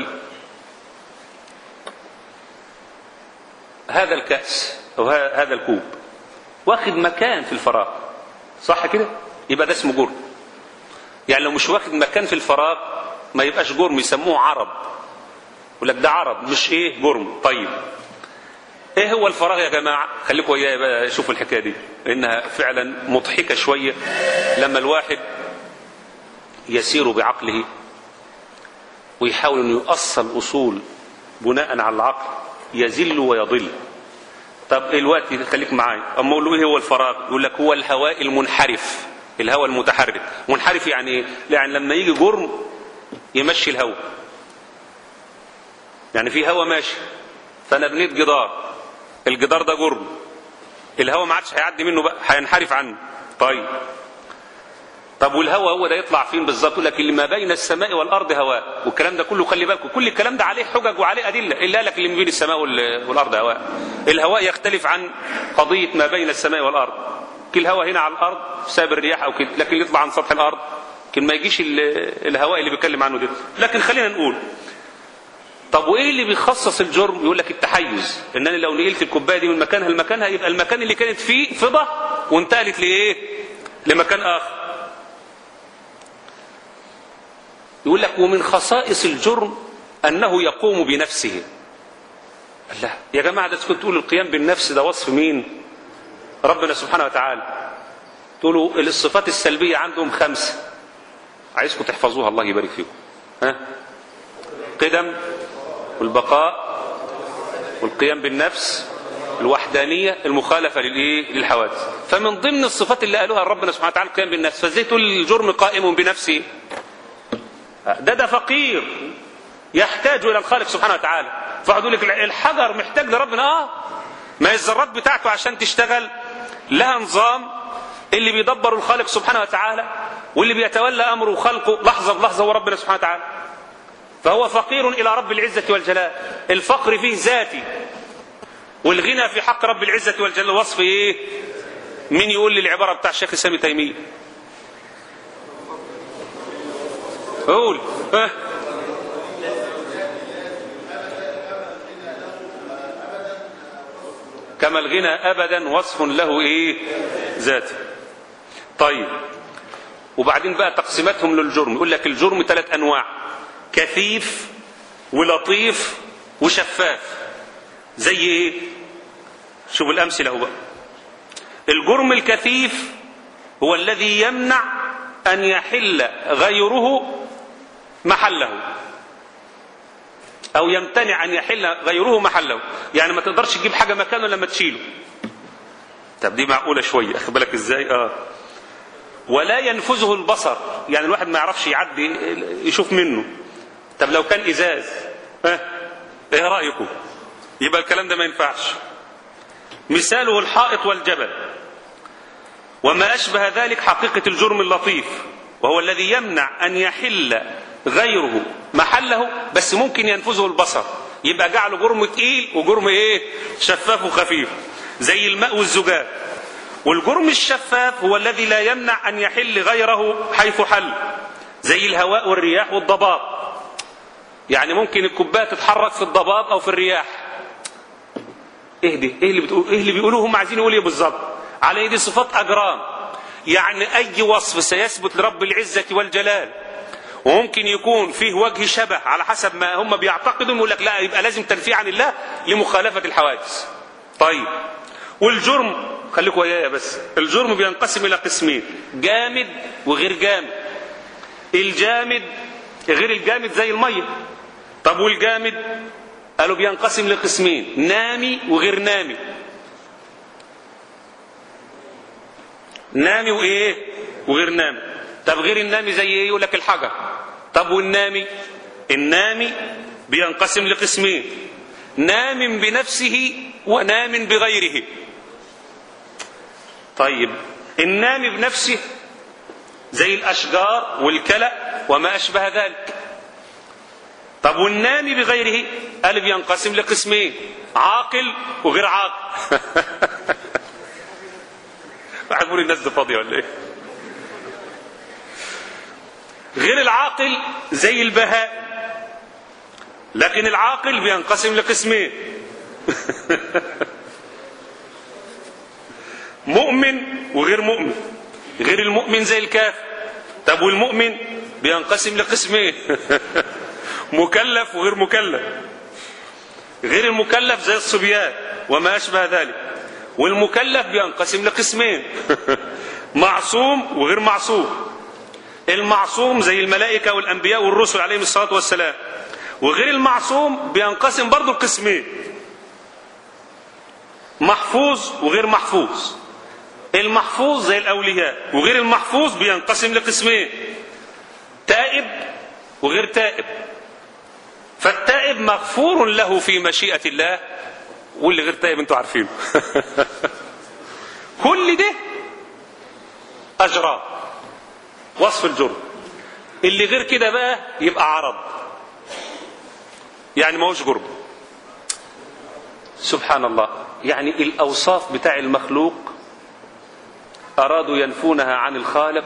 هذا الكأس أو هذا الكوب واخد مكان في الفراغ صح كده يبقى ده اسمه جرم يعني لو مش واخد مكان في الفراغ ما يبقاش جرم يسموه عرب يقول لك ده عرب مش ايه جرم طيب ايه هو الفراغ يا جماعه خليكم وياي بقى شوفوا الحكايه دي لانها فعلا مضحكه شويه لما الواحد يسير بعقله ويحاول انه يؤصل اصول بناء على العقل يزل ويضل طب دلوقتي خليك معايا اما اقول له ايه هو الفراغ يقول لك هو الهواء المنحرف الهواء المتحرك منحرف يعني ايه يعني لما يجي جرم يمشي الهواء يعني في هواء ماشي فانا بنيت جدار الجدار ده جرم الهواء ما عادش هيعدي منه بقى هينحرف عنه طيب طب والهواء هو ده يطلع فين بالظبط يقول لك اللي ما بين السماء والارض هواء والكلام ده كله خلي بالكم كل الكلام ده عليه حجج وعليه ادله الا لك اللي ما بين السماء وال- والارض هواء الهواء يختلف عن قضيه ما بين السماء والارض كل الهواء هنا على الارض بسبب الرياح او كده لكن يطلع عن سطح الارض لكن ما يجيش ال- الهواء اللي بيتكلم عنه ده لكن خلينا نقول طب وايه اللي بيخصص الجرم يقول لك التحيز ان انا لو نقلت الكوبايه دي من مكانها لمكانها يبقى المكان اللي كانت فيه فضه وانتقلت لايه لمكان اخر يقول لك ومن خصائص الجرم انه يقوم بنفسه لا يا جماعه ده كنت تقول القيام بالنفس ده وصف مين ربنا سبحانه وتعالى تقولوا الصفات السلبيه عندهم خمسه عايزكم تحفظوها الله يبارك فيكم ها قدم والبقاء والقيام بالنفس الوحدانية المخالفة للإيه؟ للحوادث فمن ضمن الصفات اللي قالوها ربنا سبحانه وتعالى القيام بالنفس فازاي تقول الجرم قائم بنفسه ده ده فقير يحتاج إلى الخالق سبحانه وتعالى فقعد يقول لك الحجر محتاج لربنا اه ما هي الذرات بتاعته عشان تشتغل لها نظام اللي بيدبر الخالق سبحانه وتعالى واللي بيتولى امره وخلقه لحظه بلحظه هو ربنا سبحانه وتعالى فهو فقير إلى رب العزة والجلال الفقر فيه ذاتي والغنى في حق رب العزة والجلال وصف إيه مين يقول لي العبارة بتاع الشيخ السامي تيمية قول ها كما الغنى أبدا وصف له إيه ذاتي طيب وبعدين بقى تقسيماتهم للجرم يقول لك الجرم ثلاث أنواع كثيف ولطيف وشفاف زي ايه شوف الامثله اهو بقى الجرم الكثيف هو الذي يمنع ان يحل غيره محله او يمتنع ان يحل غيره محله يعني ما تقدرش تجيب حاجه مكانه لما تشيله طب دي معقوله شويه اخد بالك ازاي اه ولا ينفذه البصر يعني الواحد ما يعرفش يعدي يشوف منه طب لو كان ازاز ها ايه رايكم يبقى الكلام ده ما ينفعش مثاله الحائط والجبل وما اشبه ذلك حقيقه الجرم اللطيف وهو الذي يمنع ان يحل غيره محله بس ممكن ينفذه البصر يبقى جعله جرم تقيل وجرم ايه شفاف وخفيف زي الماء والزجاج والجرم الشفاف هو الذي لا يمنع ان يحل غيره حيث حل زي الهواء والرياح والضباب يعني ممكن الكوبايه تتحرك في الضباب او في الرياح ايه دي ايه اللي بتقول ايه اللي بيقولوه هم عايزين يقولوا ايه بالظبط على دي صفات اجرام يعني اي وصف سيثبت لرب العزه والجلال وممكن يكون فيه وجه شبه على حسب ما هم بيعتقدوا يقول لك لا يبقى لازم تنفيه عن الله لمخالفه الحوادث طيب والجرم خليكم ويايا بس الجرم بينقسم الى قسمين جامد وغير جامد الجامد غير الجامد زي الميه طب والجامد قالوا بينقسم لقسمين نامي وغير نامي نامي وايه وغير نامي طب غير النامي زي ايه يقول لك الحجر طب والنامي النامي بينقسم لقسمين نام بنفسه ونام بغيره طيب النام بنفسه زي الاشجار والكلى وما اشبه ذلك طب والنامي بغيره قال بينقسم لقسمين عاقل وغير عاقل عجبوني الناس دي فاضيه ولا ايه غير العاقل زي البهاء لكن العاقل بينقسم لقسمين مؤمن وغير مؤمن غير المؤمن زي الكافر طب والمؤمن بينقسم لقسمين مكلف وغير مكلف غير المكلف زي الصبيان وما أشبه ذلك والمكلف بينقسم لقسمين معصوم وغير معصوم المعصوم زي الملائكة والأنبياء والرسل عليهم الصلاة والسلام وغير المعصوم بينقسم برضه القسمين محفوظ وغير محفوظ المحفوظ زي الأولياء وغير المحفوظ بينقسم لقسمين تائب وغير تائب فالتائب مغفور له في مشيئة الله واللي غير تائب انتوا عارفينه كل ده أجراه وصف الجرم اللي غير كده بقى يبقى عرض يعني ما هوش جرم سبحان الله يعني الأوصاف بتاع المخلوق أرادوا ينفونها عن الخالق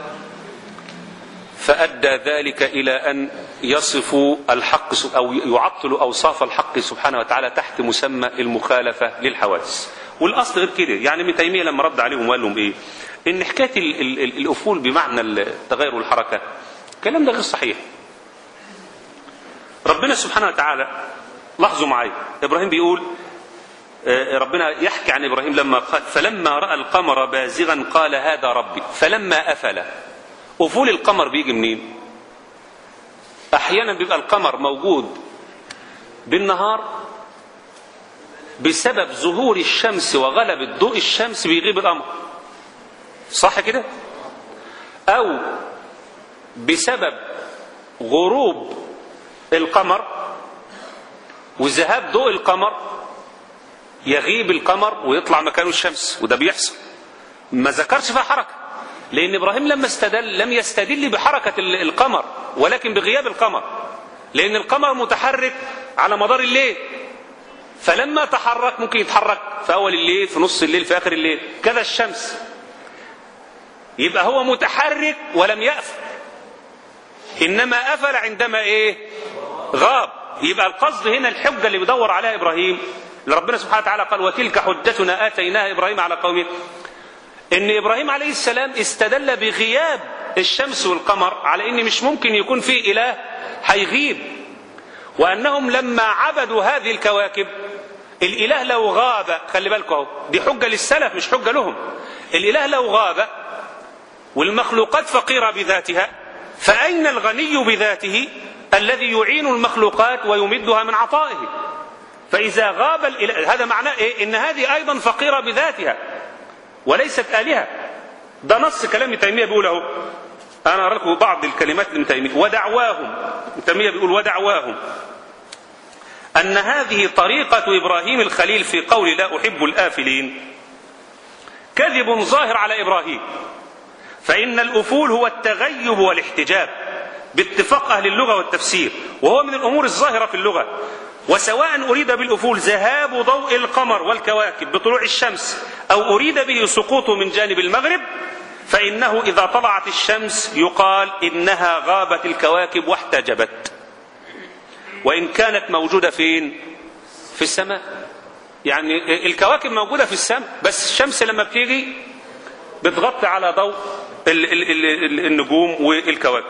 فأدى ذلك إلى أن يصفوا الحق أو يعطلوا أوصاف الحق سبحانه وتعالى تحت مسمى المخالفة للحوادث والأصل غير كده يعني ابن تيمية لما رد عليهم وقال لهم إيه إن حكاية ال ال ال الأفول بمعنى التغير والحركة الكلام ده غير صحيح ربنا سبحانه وتعالى لاحظوا معايا إبراهيم بيقول ربنا يحكي عن إبراهيم لما قال فلما رأى القمر بازغا قال هذا ربي فلما أفل أفول القمر بيجي منين أحيانا بيبقى القمر موجود بالنهار بسبب ظهور الشمس وغلبة ضوء الشمس بيغيب القمر صح كده أو بسبب غروب القمر وذهاب ضوء القمر يغيب القمر ويطلع مكانه الشمس وده بيحصل ما ذكرش فيها حركه لان ابراهيم لما استدل لم يستدل بحركه القمر ولكن بغياب القمر لان القمر متحرك على مدار الليل فلما تحرك ممكن يتحرك في اول الليل في نص الليل في اخر الليل كذا الشمس يبقى هو متحرك ولم يأفل انما افل عندما ايه غاب يبقى القصد هنا الحجه اللي بيدور عليها ابراهيم اللي ربنا سبحانه وتعالى قال وتلك حجتنا اتيناها ابراهيم على قومه ان ابراهيم عليه السلام استدل بغياب الشمس والقمر على ان مش ممكن يكون في اله هيغيب وانهم لما عبدوا هذه الكواكب الاله لو غاب خلي بالكم اهو دي حجه للسلف مش حجه لهم الاله لو غاب والمخلوقات فقيره بذاتها فاين الغني بذاته الذي يعين المخلوقات ويمدها من عطائه فاذا غاب الإله هذا معناه ايه ان هذه ايضا فقيره بذاتها وليست آلهة ده نص كلام ابن تيمية بيقول اهو أنا أرى لكم بعض الكلمات لابن تيمية ودعواهم ابن تيمية بيقول ودعواهم أن هذه طريقة إبراهيم الخليل في قول لا أحب الآفلين كذب ظاهر على إبراهيم فإن الأفول هو التغيب والاحتجاب باتفاق أهل اللغة والتفسير وهو من الأمور الظاهرة في اللغة وسواء أريد بالأفول ذهاب ضوء القمر والكواكب بطلوع الشمس أو أريد به سقوطه من جانب المغرب فإنه إذا طلعت الشمس يقال إنها غابت الكواكب واحتجبت وإن كانت موجودة فين في السماء يعني الكواكب موجودة في السماء بس الشمس لما بتيجي بتغطي على ضوء النجوم والكواكب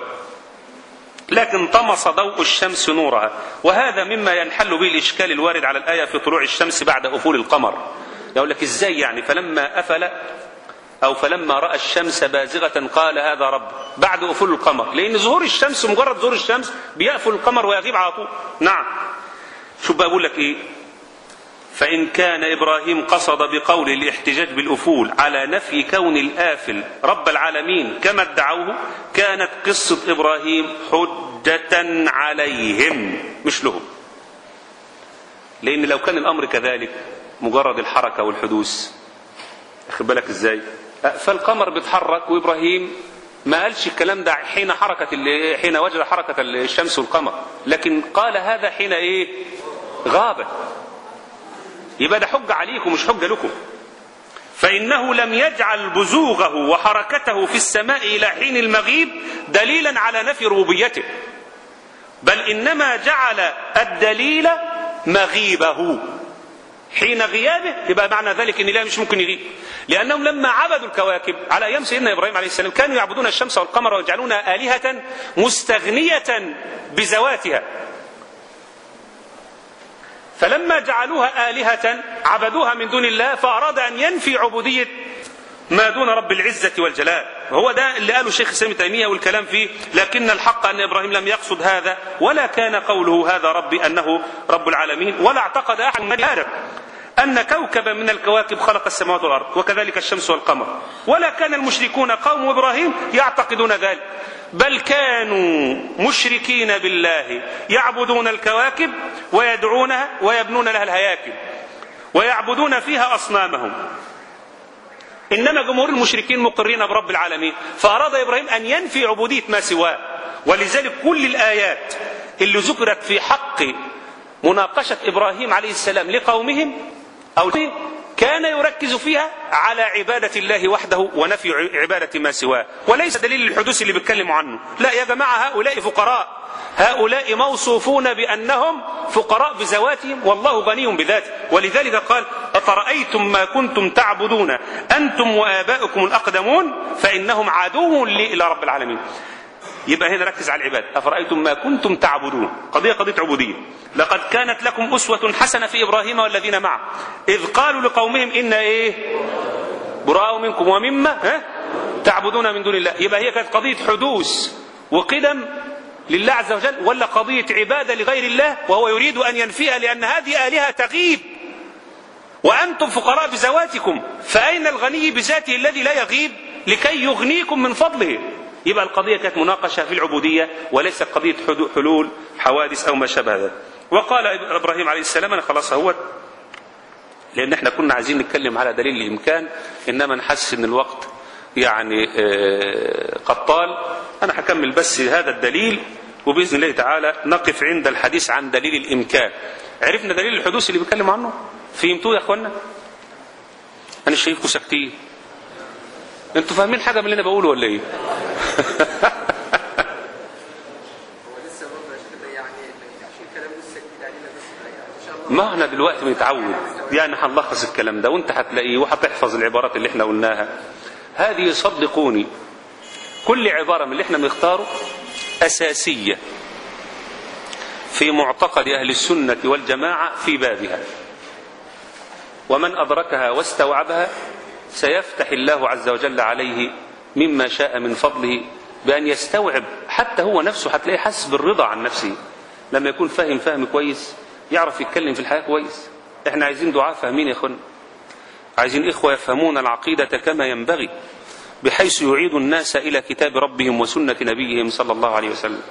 لكن طمس ضوء الشمس نورها وهذا مما ينحل به الإشكال الوارد على الآية في طلوع الشمس بعد أفول القمر يقول لك إزاي يعني فلما أفل أو فلما رأى الشمس بازغة قال هذا رب بعد أفول القمر لأن ظهور الشمس مجرد ظهور الشمس بيأفل القمر ويغيب على طول نعم شو بقول لك إيه فإن كان إبراهيم قصد بقول الاحتجاج بالأفول على نفي كون الآفل رب العالمين كما ادعوه كانت قصة إبراهيم حجة عليهم مش لهم لأن لو كان الأمر كذلك مجرد الحركة والحدوث أخد بالك إزاي فالقمر بيتحرك وإبراهيم ما قالش الكلام ده حين حركة حين وجد حركة الشمس والقمر لكن قال هذا حين إيه غابت يبقى ده حجة عليكم مش حجة لكم فإنه لم يجعل بزوغه وحركته في السماء إلى حين المغيب دليلا على نفي ربوبيته بل إنما جعل الدليل مغيبه حين غيابه يبقى معنى ذلك ان الاله مش ممكن يغيب لانهم لما عبدوا الكواكب على ايام سيدنا ابراهيم عليه السلام كانوا يعبدون الشمس والقمر ويجعلونها الهه مستغنيه بذواتها فلما جعلوها آلهة عبدوها من دون الله فأراد أن ينفي عبودية ما دون رب العزة والجلال هو ده اللي قاله الشيخ سامي تيمية والكلام فيه لكن الحق أن إبراهيم لم يقصد هذا ولا كان قوله هذا ربي أنه رب العالمين ولا اعتقد أحد من آدم أن كوكبا من الكواكب خلق السماوات والأرض وكذلك الشمس والقمر ولا كان المشركون قوم إبراهيم يعتقدون ذلك بل كانوا مشركين بالله يعبدون الكواكب ويدعونها ويبنون لها الهياكل ويعبدون فيها أصنامهم إنما جمهور المشركين مقرين برب العالمين فأراد إبراهيم أن ينفي عبودية ما سواه ولذلك كل الآيات اللي ذكرت في حق مناقشة إبراهيم عليه السلام لقومهم أو كان يركز فيها على عبادة الله وحده ونفي عبادة ما سواه وليس دليل الحدوث اللي بيتكلموا عنه لا يا جماعة هؤلاء فقراء هؤلاء موصوفون بأنهم فقراء بذواتهم والله غني بذاته ولذلك قال أفرأيتم ما كنتم تعبدون أنتم وآباؤكم الأقدمون فإنهم عدو لي إلى رب العالمين يبقى هنا ركز على العباد أفرأيتم ما كنتم تعبدون قضية قضية عبودية لقد كانت لكم أسوة حسنة في إبراهيم والذين معه إذ قالوا لقومهم إن إيه براء منكم ومما ها تعبدون من دون الله يبقى هي كانت قضية حدوث وقدم لله عز وجل ولا قضية عبادة لغير الله وهو يريد أن ينفيها لأن هذه آلهة تغيب وأنتم فقراء بذواتكم فأين الغني بذاته الذي لا يغيب لكي يغنيكم من فضله يبقى القضية كانت مناقشة في العبودية وليست قضية حلول حوادث أو ما شابه ذلك وقال إبراهيم عليه السلام أنا خلاص هو لأن احنا كنا عايزين نتكلم على دليل الإمكان إنما نحس إن الوقت يعني قد طال أنا هكمل بس هذا الدليل وبإذن الله تعالى نقف عند الحديث عن دليل الإمكان عرفنا دليل الحدوث اللي بيتكلم عنه فهمتوه يا أخوانا أنا شايفكم ساكتين انتوا فاهمين حاجة من اللي أنا بقوله ولا إيه ما احنا دلوقتي بنتعود يعني هنلخص الكلام ده وانت هتلاقيه وهتحفظ العبارات اللي احنا قلناها هذه صدقوني كل عبارة من اللي احنا بنختاره أساسية في معتقد أهل السنة والجماعة في بابها ومن أدركها واستوعبها سيفتح الله عز وجل عليه مما شاء من فضله بأن يستوعب حتى هو نفسه هتلاقيه حاسس بالرضا عن نفسه لما يكون فاهم فهم كويس يعرف يتكلم في الحياة كويس احنا عايزين دعاء فاهمين يا اخوانا عايزين إخوة يفهمون العقيدة كما ينبغي بحيث يعيد الناس إلى كتاب ربهم وسنة نبيهم صلى الله عليه وسلم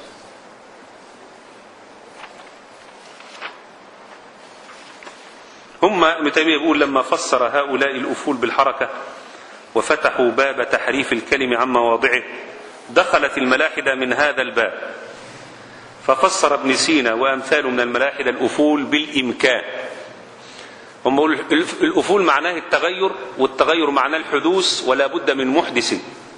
هم ابن تيمية بيقول لما فسر هؤلاء الأفول بالحركة وفتحوا باب تحريف الكلم عن مواضعه دخلت الملاحدة من هذا الباب ففسر ابن سينا وأمثاله من الملاحدة الأفول بالإمكان هم بيقولوا الأفول معناه التغير والتغير معناه الحدوث ولا بد من محدث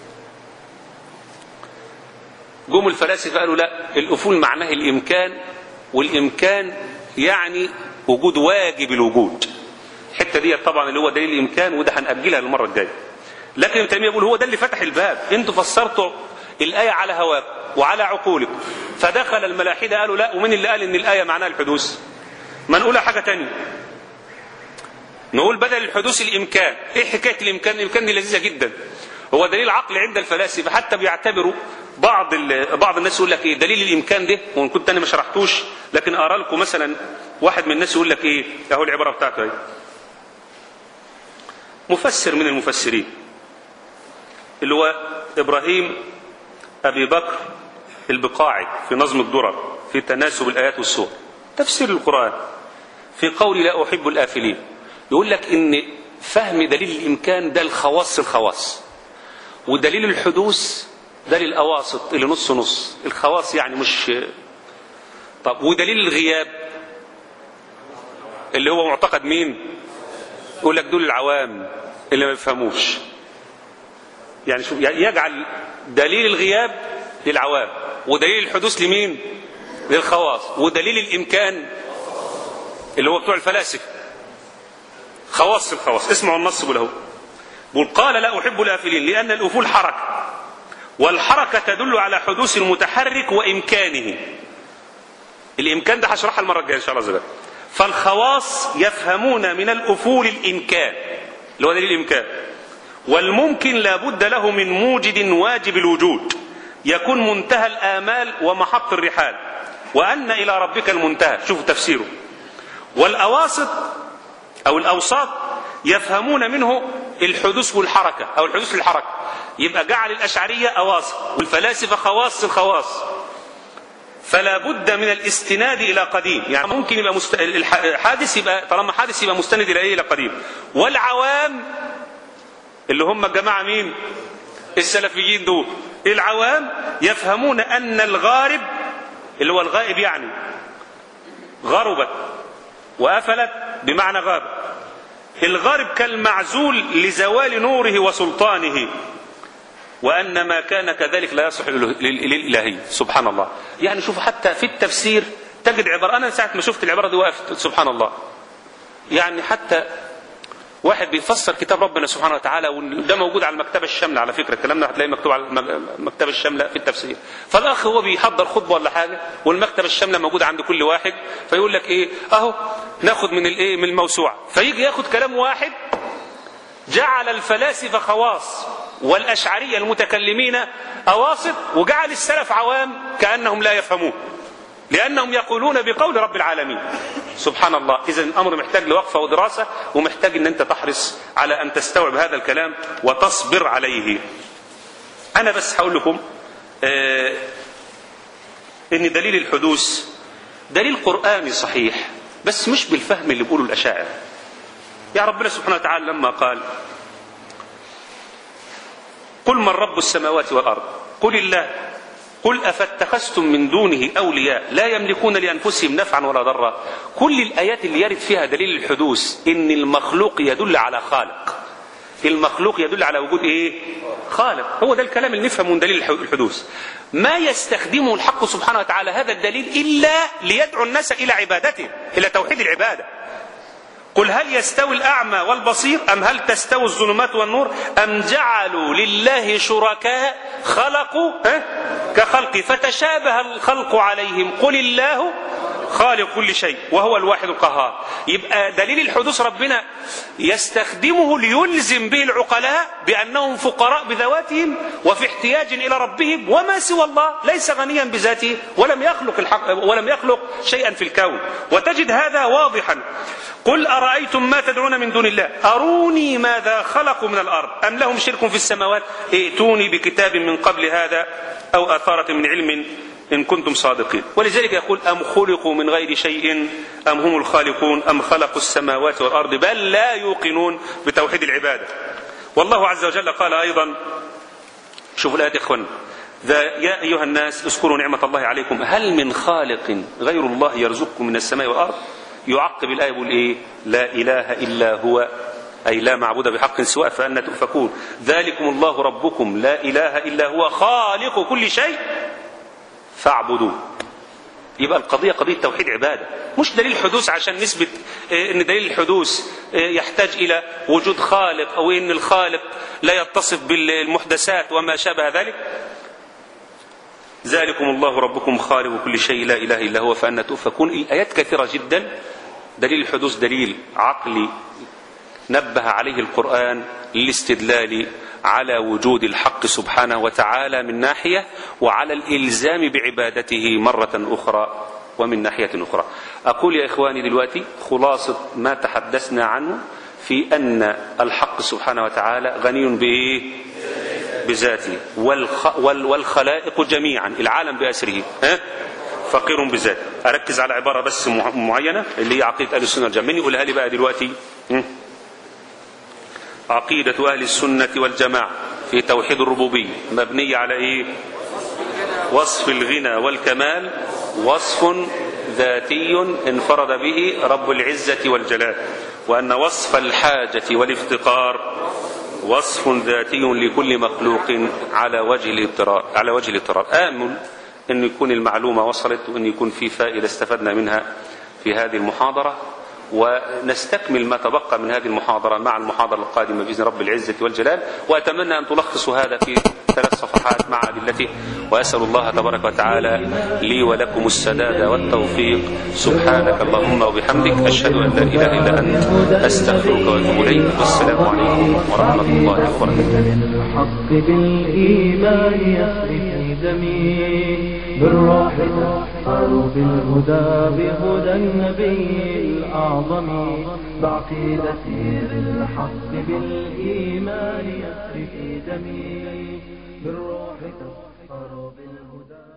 جم الفلاسفة قالوا لا الأفول معناه الإمكان والإمكان يعني وجود واجب الوجود الحتة دي طبعا اللي هو دليل الإمكان وده هنأجلها للمرة الجاية لكن ابن تيمية بيقول هو ده اللي فتح الباب انتوا فسرتوا الآية على هواك وعلى عقولكم فدخل الملاحدة قالوا لا ومين اللي قال ان الآية معناها الحدوث ما نقولها حاجة تانية نقول بدل الحدوث الإمكان إيه حكاية الإمكان الإمكان دي لذيذة جدا هو دليل عقلي عند الفلاسفة حتى بيعتبروا بعض بعض الناس يقول لك ايه دليل الامكان ده وان كنت انا ما شرحتوش لكن اقرا لكم مثلا واحد من الناس يقول لك ايه اهو العباره بتاعته اهي مفسر من المفسرين اللي هو ابراهيم ابي بكر البقاعي في نظم الدرر في تناسب الايات والسور تفسير القران في قول لا احب الافلين يقول لك ان فهم دليل الامكان ده الخواص الخواص ودليل الحدوث ده للأواسط اللي نص نص الخواص يعني مش طب ودليل الغياب اللي هو معتقد مين يقول لك دول العوام اللي ما يفهموش يعني شو يجعل دليل الغياب للعوام ودليل الحدوث لمين للخواص ودليل الإمكان اللي هو بتوع الفلاسفة خواص الخواص اسمعوا النص بله بقول قال لا أحب الآفلين لأن الأفول حركة والحركة تدل على حدوث المتحرك وإمكانه الإمكان ده هشرحها المرة الجاية إن شاء الله زبادة فالخواص يفهمون من الأفول الإمكان اللي هو دليل الإمكان والممكن لا بد له من موجد واجب الوجود يكون منتهى الآمال ومحط الرحال وأن إلى ربك المنتهى شوفوا تفسيره والأواسط أو الأوساط يفهمون منه الحدوث والحركة أو الحدوث للحركة يبقى جعل الأشعرية أواسط والفلاسفة خواص الخواص فلا بد من الاستناد إلى قديم يعني ممكن يبقى مست... الحادث يبقى طالما حادث يبقى مستند إلى إيه إلى قديم والعوام اللي هم الجماعة مين السلفيين دول العوام يفهمون أن الغارب اللي هو الغائب يعني غربت وأفلت بمعنى غاب الغارب كالمعزول لزوال نوره وسلطانه وأن ما كان كذلك لا يصح للإلهي سبحان الله يعني شوف حتى في التفسير تجد عبارة أنا ساعة ما شفت العبارة دي وقفت سبحان الله يعني حتى واحد بيفسر كتاب ربنا سبحانه وتعالى وده موجود على المكتبة الشاملة على فكرة الكلام ده هتلاقيه مكتوب على المكتبة الشاملة في التفسير فالأخ هو بيحضر خطبة ولا حاجة والمكتبة الشاملة موجودة عند كل واحد فيقول لك إيه أهو ناخد من الإيه من الموسوعة فيجي ياخد كلام واحد جعل الفلاسفة خواص والأشعرية المتكلمين أواسط وجعل السلف عوام كأنهم لا يفهمون لأنهم يقولون بقول رب العالمين سبحان الله إذا الأمر محتاج لوقفة ودراسة ومحتاج أن أنت تحرص على أن تستوعب هذا الكلام وتصبر عليه أنا بس هقول لكم آه إن دليل الحدوث دليل قرآني صحيح بس مش بالفهم اللي بيقوله الأشاعر يا ربنا سبحانه وتعالى لما قال قل من رب السماوات والأرض قل الله قل أفاتخذتم من دونه أولياء لا يملكون لأنفسهم نفعا ولا ضرا كل الآيات اللي يرد فيها دليل الحدوث إن المخلوق يدل على خالق المخلوق يدل على وجود إيه خالق هو ده الكلام اللي نفهمه من دليل الحدوث ما يستخدمه الحق سبحانه وتعالى هذا الدليل إلا ليدعو الناس إلى عبادته إلى توحيد العبادة قل هل يستوي الأعمى والبصير أم هل تستوي الظلمات والنور أم جعلوا لله شركاء خلقوا كخلق فتشابه الخلق عليهم قل الله خالق كل شيء وهو الواحد القهار يبقى دليل الحدوث ربنا يستخدمه ليلزم به العقلاء بأنهم فقراء بذواتهم وفي احتياج إلى ربهم وما سوى الله ليس غنيا بذاته ولم يخلق الحق ولم يخلق شيئا في الكون وتجد هذا واضحا قل أرأيتم ما تدعون من دون الله أروني ماذا خلقوا من الأرض أم لهم شرك في السماوات ائتوني بكتاب من قبل هذا أو أثارة من علم إن كنتم صادقين ولذلك يقول أم خلقوا من غير شيء أم هم الخالقون أم خلقوا السماوات والأرض بل لا يوقنون بتوحيد العبادة والله عز وجل قال أيضا شوفوا الآية يا إخوان يا أيها الناس اذكروا نعمة الله عليكم هل من خالق غير الله يرزقكم من السماء والأرض يعقب الآية يقول إيه لا إله إلا هو أي لا معبود بحق سواء فأنا تؤفكون ذلكم الله ربكم لا إله إلا هو خالق كل شيء فاعبدوه يبقى القضية قضية توحيد عبادة مش دليل حدوث عشان نثبت ان دليل الحدوث يحتاج الى وجود خالق او ان الخالق لا يتصف بالمحدثات وما شابه ذلك ذلكم الله ربكم خالق كل شيء لا اله الا هو فانا تؤفكون الايات كثيره جدا دليل الحدوث دليل عقلي نبه عليه القران للاستدلال على وجود الحق سبحانه وتعالى من ناحيه وعلى الالزام بعبادته مره اخرى ومن ناحيه اخرى. اقول يا اخواني دلوقتي خلاصه ما تحدثنا عنه في ان الحق سبحانه وتعالى غني بايه؟ بذاته والخ... وال... والخلائق جميعا العالم باسره ها؟ فقير بذاته اركز على عباره بس معينه اللي هي عقيده اهل السنه والجماعه مين يقولها لي بقى دلوقتي؟ م? عقيدة أهل السنة والجماعة في توحيد الربوبية مبنية على إيه؟ وصف الغنى والكمال وصف ذاتي انفرد به رب العزة والجلال وأن وصف الحاجة والافتقار وصف ذاتي لكل مخلوق على وجه الاضطرار على وجه الاضطرار آمل أن يكون المعلومة وصلت وأن يكون في فائدة استفدنا منها في هذه المحاضرة ونستكمل ما تبقى من هذه المحاضرة مع المحاضرة القادمة بإذن رب العزة والجلال وأتمنى أن تلخصوا هذا في ثلاث صفحات مع أدلته وأسأل الله تبارك وتعالى لي ولكم السداد والتوفيق سبحانك اللهم وبحمدك أشهد أن لا إله إلا أنت أستغفرك وأتوب إليك والسلام عليكم ورحمة الله وبركاته بالحق بالإيمان يسري في دمي بالروح تسحر بالهدى بهدى النبي الأعظم بعقيدتي بالحق بالإيمان يسري في دمي بالروح تسحر بالهدى